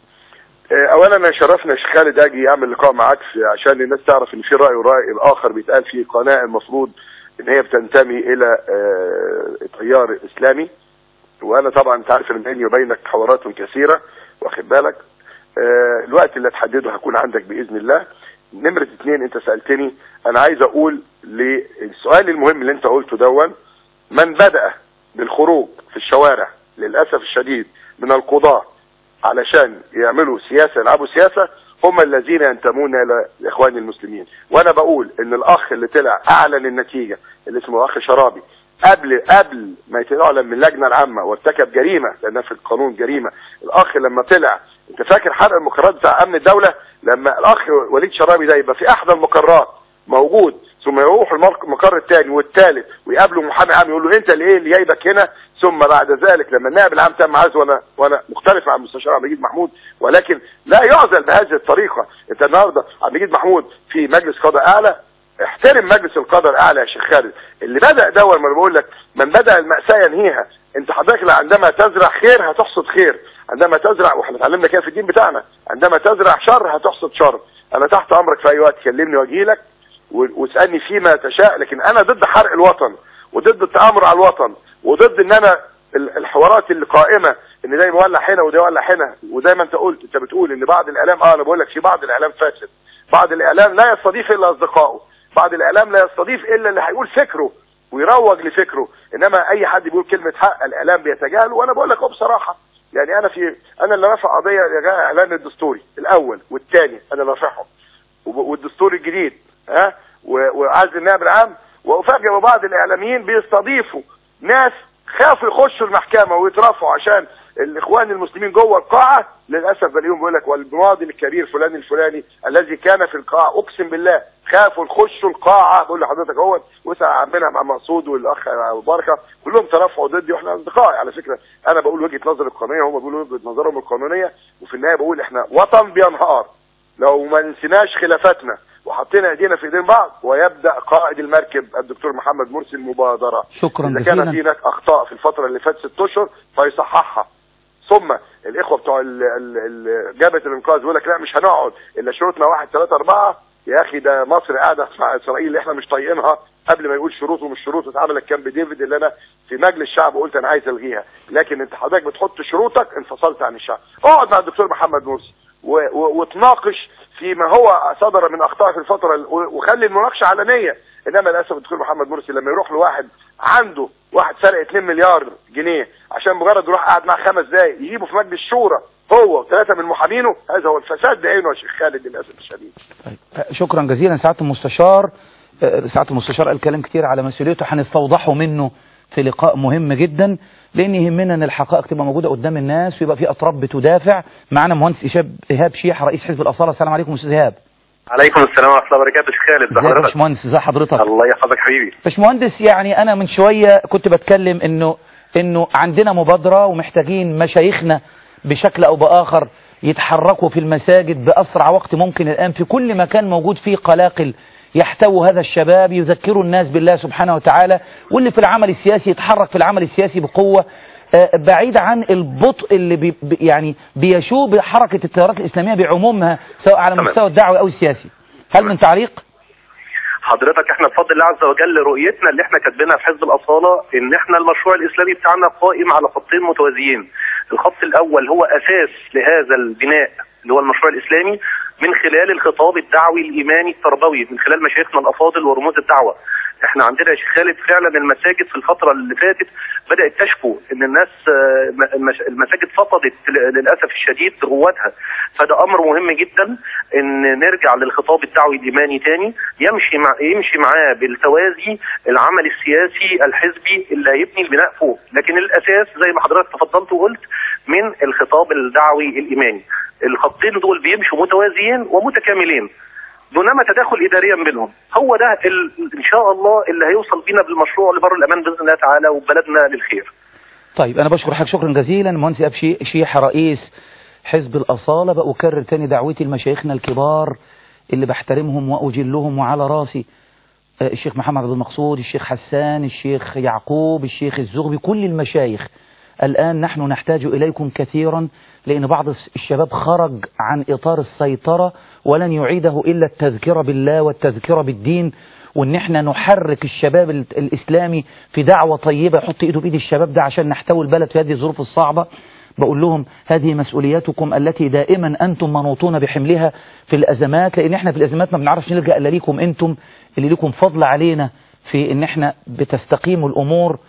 آه، اولا انا شرفنا يا شيخ خالد اجي اعمل لقاء معاك في- عشان الناس تعرف ان في راي وراي الاخر بيتقال في قناه المفروض ان هي بتنتمي الى آه، تيار اسلامي وانا طبعا انت عارف ان بيني وبينك حوارات كثيره واخد بالك آه، الوقت اللي هتحدده هكون عندك باذن الله نمره اتنين انت سالتني انا عايز اقول للسؤال المهم اللي انت قلته دون من بدأ بالخروج في الشوارع للأسف الشديد من القضاة علشان يعملوا سياسة يلعبوا سياسة هم الذين ينتمون الى الاخوان المسلمين وانا بقول ان الاخ اللي طلع اعلن النتيجه اللي اسمه اخ شرابي قبل قبل ما يتعلن من اللجنه العامه وارتكب جريمه لانها في القانون جريمه الاخ لما طلع انت فاكر حرق المقررات بتاع امن الدوله لما الاخ وليد شرابي ده يبقى في احدى المقرات موجود ثم يروح المق- المقر الثاني والثالث ويقابله محامي عام يقول له انت اللي ايه اللي جايبك هنا ثم بعد ذلك لما النائب العام تم عزله وانا وانا مختلف مع المستشار عبد المجيد محمود ولكن لا يعزل بهذه الطريقه انت النهارده عبد المجيد محمود في مجلس قضاء اعلى احترم مجلس القضاء الاعلى يا شيخ خالد اللي بدا دور ما أنا بقول لك من بدا الماساه ينهيها انت حضرتك لا عندما تزرع خير هتحصد خير عندما تزرع واحنا اتعلمنا كده في الدين بتاعنا عندما تزرع شر هتحصد شر انا تحت امرك في اي وقت كلمني واجي لك و- واسالني فيما تشاء لكن انا ضد حرق الوطن وضد التآمر على الوطن وضد ان انا ال- الحوارات اللي قائمه ان ده يولع هنا وده يولع هنا وزي ما انت قلت انت بتقول ان بعض الاعلام اه انا بقول لك في بعض الاعلام فاسد بعض الاعلام لا يستضيف الا اصدقائه بعض الاعلام لا يستضيف الا اللي هيقول فكره ويروج لفكره انما اي حد بيقول كلمه حق الاعلام بيتجاهله وانا بقول لك اهو بصراحه يعني انا في انا اللي رافع قضيه يا جماعه اعلان الدستوري الاول والثاني انا اللي رافعهم وب- والدستور الجديد ها و- وعزل النائب العام وافاجئ ببعض الاعلاميين بيستضيفوا ناس خافوا يخشوا المحكمه ويترافعوا عشان الاخوان المسلمين جوه القاعه للاسف بلاقيهم بيقول لك والمواطن الكبير فلان الفلاني الذي كان في القاعه اقسم بالله خافوا يخشوا القاعه بقول لحضرتك اهوت وسع عمنا مع مقصود والاخ ابو بركه كلهم ترافعوا ضدي واحنا اصدقائي على فكره انا بقول وجهه نظري القانونيه هم بيقولوا وجهه نظرهم القانونيه وفي النهايه بقول احنا وطن بينهار لو ما نسيناش خلافاتنا وحطينا ايدينا في ايدين بعض ويبدا قائد المركب الدكتور محمد مرسي المبادره شكرا اذا كان في جزيلا هناك اخطاء في الفتره اللي فاتت ست اشهر فيصححها ثم الاخوه بتوع ال- ال- ال- جبهه الانقاذ يقول لك لا مش هنقعد الا شروطنا واحد ثلاثه اربعه يا اخي ده مصر قاعده مع اسرائيل اللي احنا مش طايقينها قبل ما يقول شروط ومش شروط اتعملت كامب ديفيد اللي انا في مجلس الشعب قلت انا عايز الغيها لكن انت حضرتك بتحط شروطك انفصلت عن الشعب اقعد مع الدكتور محمد مرسي و- و- وتناقش فيما هو صدر من اخطاء في الفتره ال- و- وخلي المناقشه علنيه انما للاسف الدكتور محمد مرسي لما يروح لواحد عنده واحد سرق 2 مليار جنيه عشان مجرد يروح قاعد معاه خمس دقايق يجيبه في مجلس الشورى هو وثلاثه من محامينه هذا هو الفساد بعينه يا شيخ خالد للاسف الشديد طيب. آه، شكرا جزيلا سعاده المستشار آه، سعاده المستشار قال كلام كتير على مسؤوليته هنستوضحه منه في لقاء مهم جدا لان يهمنا ان الحقائق تبقى موجوده قدام الناس ويبقى في اطراف بتدافع معنا مهندس إيشاب ايهاب شيح رئيس حزب الاصاله السلام عليكم استاذ ايهاب عليكم السلام ورحمه الله وبركاته شيخ خالد ازيك يا حضرتك باشمهندس ازي حضرتك الله يحفظك حبيبي باشمهندس يعني انا من شويه كنت بتكلم انه انه عندنا مبادره ومحتاجين مشايخنا بشكل او باخر يتحركوا في المساجد باسرع وقت ممكن الان في كل مكان موجود فيه قلاقل يحتووا هذا الشباب يذكروا الناس بالله سبحانه وتعالى واللي في العمل السياسي يتحرك في العمل السياسي بقوه آه، بعيد عن البطء اللي بي بي- يعني بيشوب حركه التيارات الاسلاميه بعمومها سواء على تمام. المستوى الدعوي او السياسي هل من تعليق؟ حضرتك احنا بفضل الله عز وجل رؤيتنا اللي احنا كاتبينها في حزب الاصاله ان احنا المشروع الاسلامي بتاعنا قائم على خطين متوازيين الخط الاول هو اساس لهذا البناء اللي هو المشروع الاسلامي من خلال الخطاب الدعوي الايماني التربوي من خلال مشايخنا الافاضل ورموز الدعوه احنا عندنا يا شيخ خالد فعلا المساجد في الفتره اللي فاتت بدات تشكو ان الناس آه، م- المش- المساجد فقدت ل- للاسف الشديد روادها فده امر مهم جدا ان نرجع للخطاب الدعوي الايماني تاني يمشي مع يمشي معاه بالتوازي العمل السياسي الحزبي اللي هيبني البناء فوق لكن الاساس زي ما حضرتك تفضلت وقلت من الخطاب الدعوي الايماني الخطين دول بيمشوا متوازيين ومتكاملين دونما تداخل اداريا بينهم هو ده ال... ان شاء الله اللي هيوصل بينا بالمشروع لبر الامان باذن الله تعالى وبلدنا للخير طيب أنا بشكر حضرتك شكرا جزيلا مهندس إيهاب شي- شيحة رئيس حزب الأصالة بأكرر تاني دعوتي لمشايخنا الكبار اللي بحترمهم وأجلهم وعلى راسي آه، الشيخ محمد عبد المقصود الشيخ حسان الشيخ يعقوب الشيخ الزغبي كل المشايخ الآن نحن نحتاج إليكم كثيرا لأن بعض الشباب خرج عن إطار السيطرة ولن يعيده إلا التذكرة بالله والتذكرة بالدين وان احنا نحرك الشباب ال- الاسلامي في دعوة طيبة يحط ايده بايد الشباب ده عشان نحتوي البلد في هذه الظروف الصعبة بقول لهم هذه مسؤولياتكم التي دائما انتم منوطون بحملها في الازمات لان احنا في الازمات ما بنعرفش نلجأ الا ليكم انتم اللي لكم فضل علينا في ان احنا بتستقيم الامور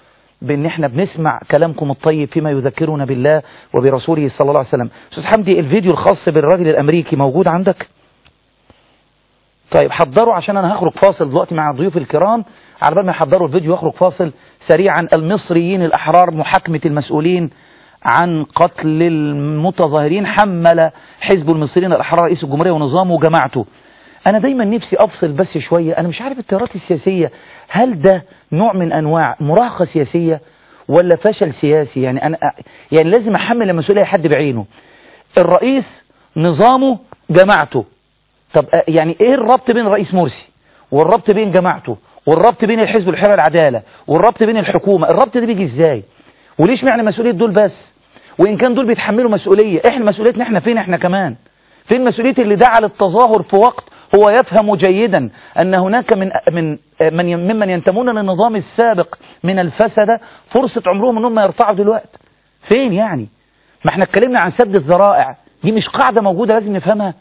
بان احنا بنسمع كلامكم الطيب فيما يذكرنا بالله وبرسوله صلى الله عليه وسلم استاذ حمدي الفيديو الخاص بالراجل الامريكي موجود عندك طيب حضروا عشان انا هخرج فاصل دلوقتي مع الضيوف الكرام على بال ما يحضروا الفيديو يخرج فاصل سريعا المصريين الاحرار محاكمة المسؤولين عن قتل المتظاهرين حمل حزب المصريين الاحرار رئيس الجمهورية ونظامه وجماعته انا دايما نفسي افصل بس شوية انا مش عارف التيارات السياسية هل ده نوع من انواع مراهقة سياسية ولا فشل سياسي يعني انا يعني لازم احمل المسؤولية حد بعينه الرئيس نظامه جماعته طب يعني ايه الربط بين الرئيس مرسي والربط بين جماعته والربط بين الحزب الحرية والعدالة والربط بين الحكومة الربط ده بيجي ازاي وليش معنى مسؤولية دول بس وان كان دول بيتحملوا مسؤولية احنا مسؤوليتنا احنا فين احنا كمان فين مسؤولية اللي دعا للتظاهر في وقت هو يفهم جيدا أن هناك من من من ممن ينتمون للنظام السابق من الفسدة فرصة عمرهم أنهم يرتعوا دلوقتي فين يعني ما احنا اتكلمنا عن سد الذرائع دي مش قاعدة موجودة لازم نفهمها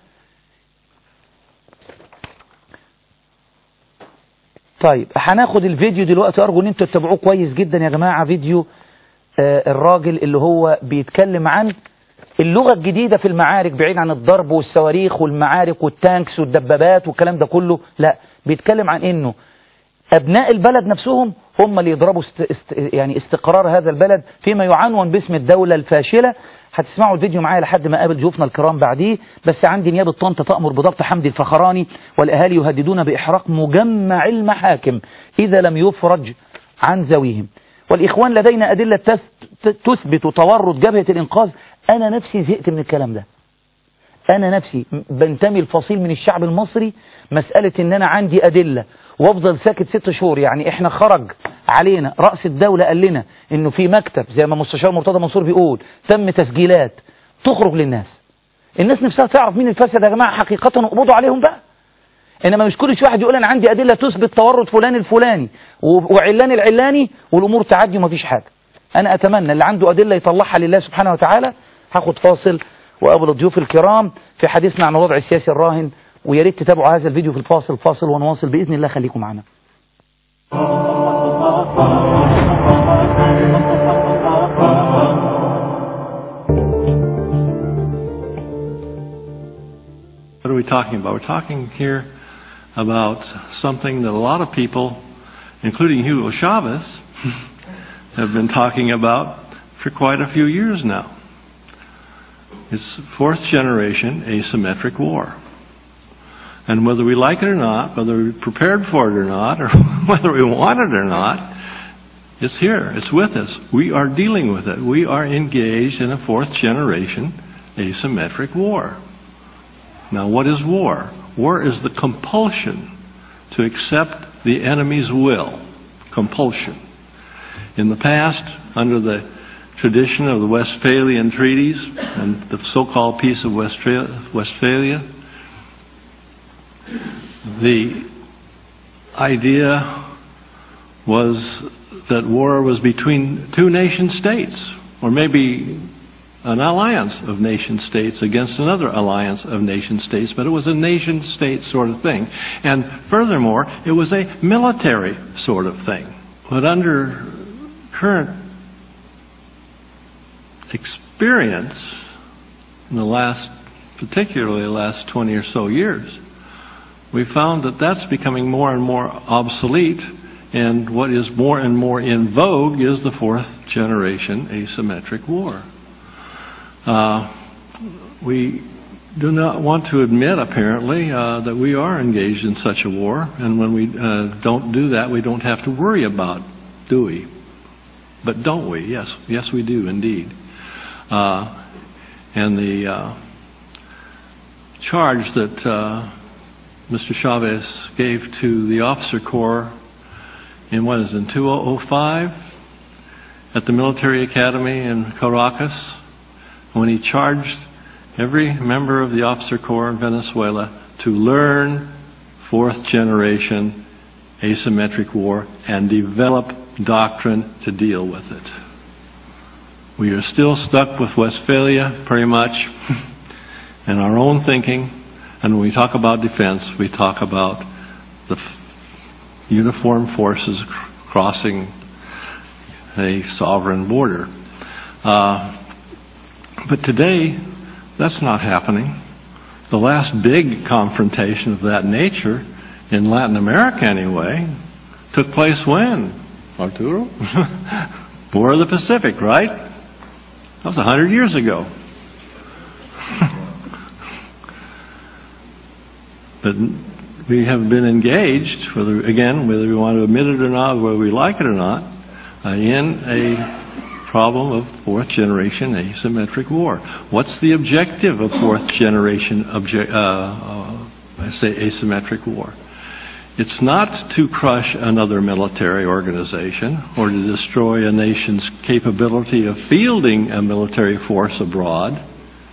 طيب هناخد الفيديو دلوقتي أرجو أن انتوا تتابعوه كويس جدا يا جماعة فيديو آه الراجل اللي هو بيتكلم عن اللغة الجديدة في المعارك بعيد عن الضرب والصواريخ والمعارك والتانكس والدبابات والكلام ده كله لا بيتكلم عن انه ابناء البلد نفسهم هم اللي يضربوا است است يعني استقرار هذا البلد فيما يعنون باسم الدولة الفاشلة هتسمعوا الفيديو معايا لحد ما قابل ضيوفنا الكرام بعديه بس عندي نيابة طنطا تأمر بضبط حمدي الفخراني والأهالي يهددون بإحراق مجمع المحاكم إذا لم يفرج عن ذويهم والإخوان لدينا أدلة تثبت تورط جبهة الإنقاذ أنا نفسي زهقت من الكلام ده أنا نفسي بنتمي الفصيل من الشعب المصري مسألة إن أنا عندي أدلة وأفضل ساكت ست شهور يعني إحنا خرج علينا رأس الدولة قال لنا إنه في مكتب زي ما مستشار مرتضى منصور بيقول تم تسجيلات تخرج للناس الناس نفسها تعرف مين الفسد يا جماعة حقيقة وقبضوا عليهم بقى إنما مش كل واحد يقول أنا عندي أدلة تثبت تورط فلان الفلاني وعلان العلاني والأمور تعدي ومفيش حاجة أنا أتمنى اللي عنده أدلة يطلعها لله سبحانه وتعالى هاخد فاصل وقابل الضيوف الكرام في حديثنا عن الوضع السياسي الراهن ويا ريت تتابعوا هذا الفيديو في الفاصل فاصل ونواصل بإذن الله خليكم معنا What are we talking about? We're talking here about something that a lot of people, including Hugo Chavez, have been talking about for quite a few years now. It's fourth generation asymmetric war. And whether we like it or not, whether we're prepared for it or not, or whether we want it or not, it's here. It's with us. We are dealing with it. We are engaged in a fourth generation asymmetric war. Now, what is war? War is the compulsion to accept the enemy's will. Compulsion. In the past, under the tradition of the Westphalian treaties and the so-called Peace of Westphalia, the idea was that war was between two nation states, or maybe an alliance of nation states against another alliance of nation states, but it was a nation state sort of thing. And furthermore, it was a military sort of thing. But under current experience in the last, particularly the last 20 or so years, we found that that's becoming more and more obsolete, and what is more and more in vogue is the fourth generation asymmetric war. Uh, we do not want to admit, apparently, uh, that we are engaged in such a war, and when we uh, don't do that, we don't have to worry about, do we? But don't we? Yes, yes, we do indeed. Uh, and the uh, charge that uh, Mr. Chavez gave to the officer corps in what is in 2005 at the military academy in Caracas, when he charged every member of the officer corps in Venezuela to learn fourth generation asymmetric war and develop doctrine to deal with it. We are still stuck with Westphalia, pretty much, and our own thinking. And when we talk about defense, we talk about the f- uniformed forces crossing a sovereign border. Uh, but today, that's not happening. The last big confrontation of that nature, in Latin America anyway, took place when? Arturo? War of the Pacific, right? That was a hundred years ago. but we have been engaged, whether again, whether we want to admit it or not, whether we like it or not, uh, in a problem of fourth generation asymmetric war. What's the objective of fourth generation obje- uh, uh, I say asymmetric war? It's not to crush another military organization or to destroy a nation's capability of fielding a military force abroad.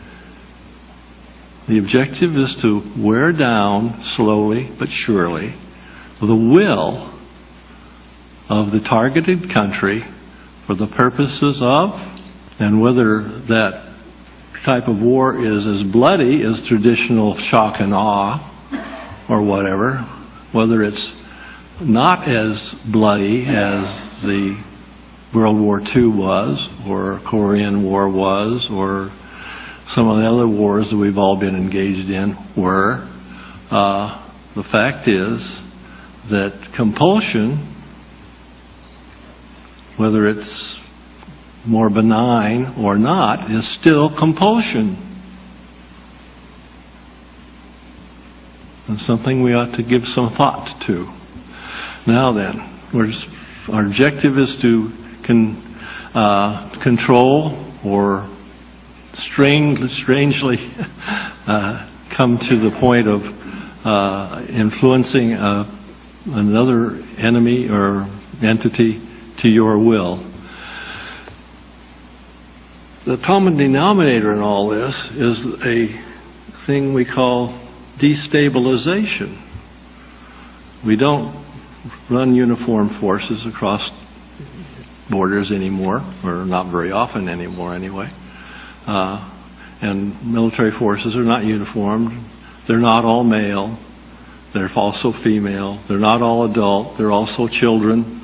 The objective is to wear down slowly but surely the will of the targeted country for the purposes of, and whether that type of war is as bloody as traditional shock and awe or whatever, whether it's not as bloody as the World War II was, or Korean War was, or some of the other wars that we've all been engaged in were. Uh, the fact is that compulsion, whether it's more benign or not, is still compulsion. and something we ought to give some thought to. Now then, just, our objective is to con, uh, control or strange, strangely uh, come to the point of uh, influencing uh, another enemy or entity to your will. The common denominator in all this is a thing we call destabilization. We don't run uniformed forces across borders anymore, or not very often anymore anyway. Uh, and military forces are not uniformed. They're not all male. They're also female. They're not all adult. They're also children.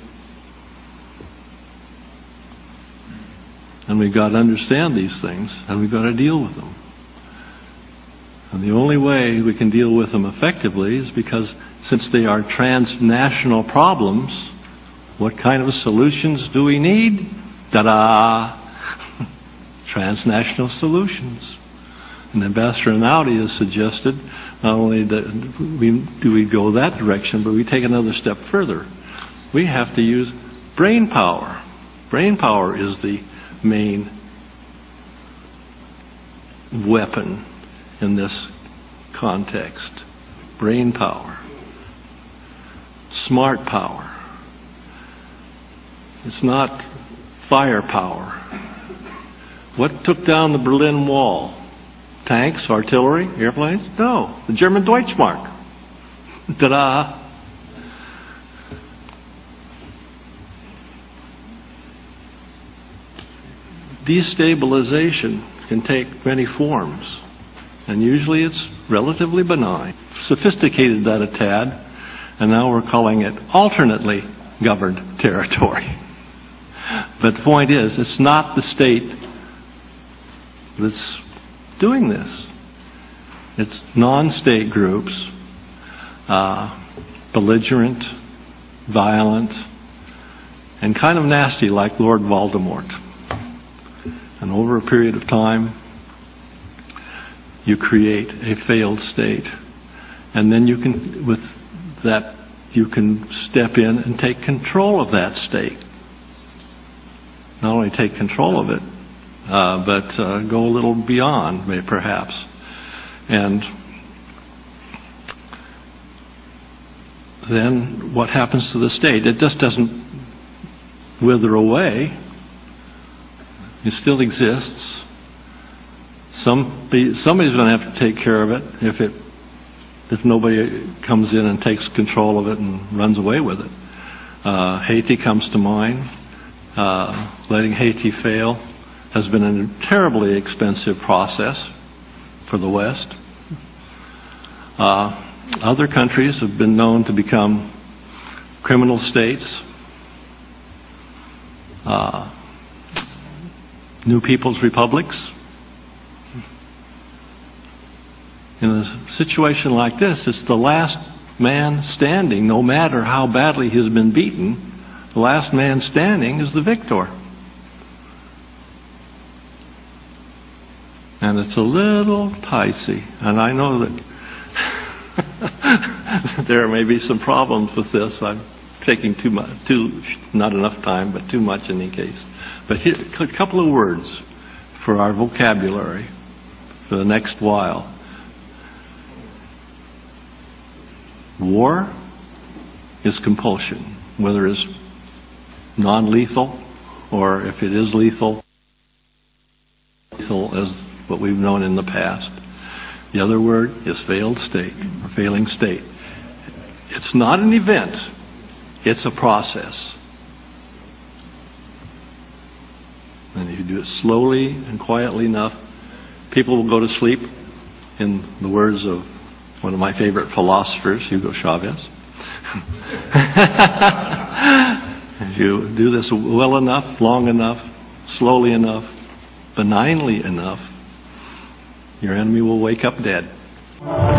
And we've got to understand these things, and we've got to deal with them. And the only way we can deal with them effectively is because since they are transnational problems, what kind of solutions do we need? Ta da! transnational solutions. And Ambassador Einaudi has suggested not only that we, do we go that direction, but we take another step further. We have to use brain power. Brain power is the main weapon in this context. Brain power. Smart power. It's not firepower. What took down the Berlin Wall? Tanks, artillery, airplanes? No, the German Deutschmark. Ta da! Destabilization can take many forms, and usually it's relatively benign. Sophisticated that a tad, and now we're calling it alternately governed territory. But the point is, it's not the state that's doing this. It's non state groups, uh, belligerent, violent, and kind of nasty, like Lord Voldemort. And over a period of time, you create a failed state. And then you can, with that, you can step in and take control of that state. Not only take control of it, uh, but uh, go a little beyond, may, perhaps. And then what happens to the state? It just doesn't wither away. It still exists. Somebody, somebody's going to have to take care of it if it if nobody comes in and takes control of it and runs away with it. Uh, Haiti comes to mind. Uh, letting Haiti fail has been a terribly expensive process for the West. Uh, other countries have been known to become criminal states uh, New People's Republics. In a situation like this, it's the last man standing, no matter how badly he's been beaten, the last man standing is the victor. And it's a little dicey. And I know that there may be some problems with this. I'm taking too much, too, not enough time, but too much in any case. But here, a couple of words for our vocabulary for the next while. War is compulsion, whether it's non lethal or if it is lethal, lethal as what we've known in the past. The other word is failed state or failing state. It's not an event, it's a process. And if you do it slowly and quietly enough, people will go to sleep, in the words of one of my favorite philosophers, Hugo Chavez. if you do this well enough, long enough, slowly enough, benignly enough, your enemy will wake up dead.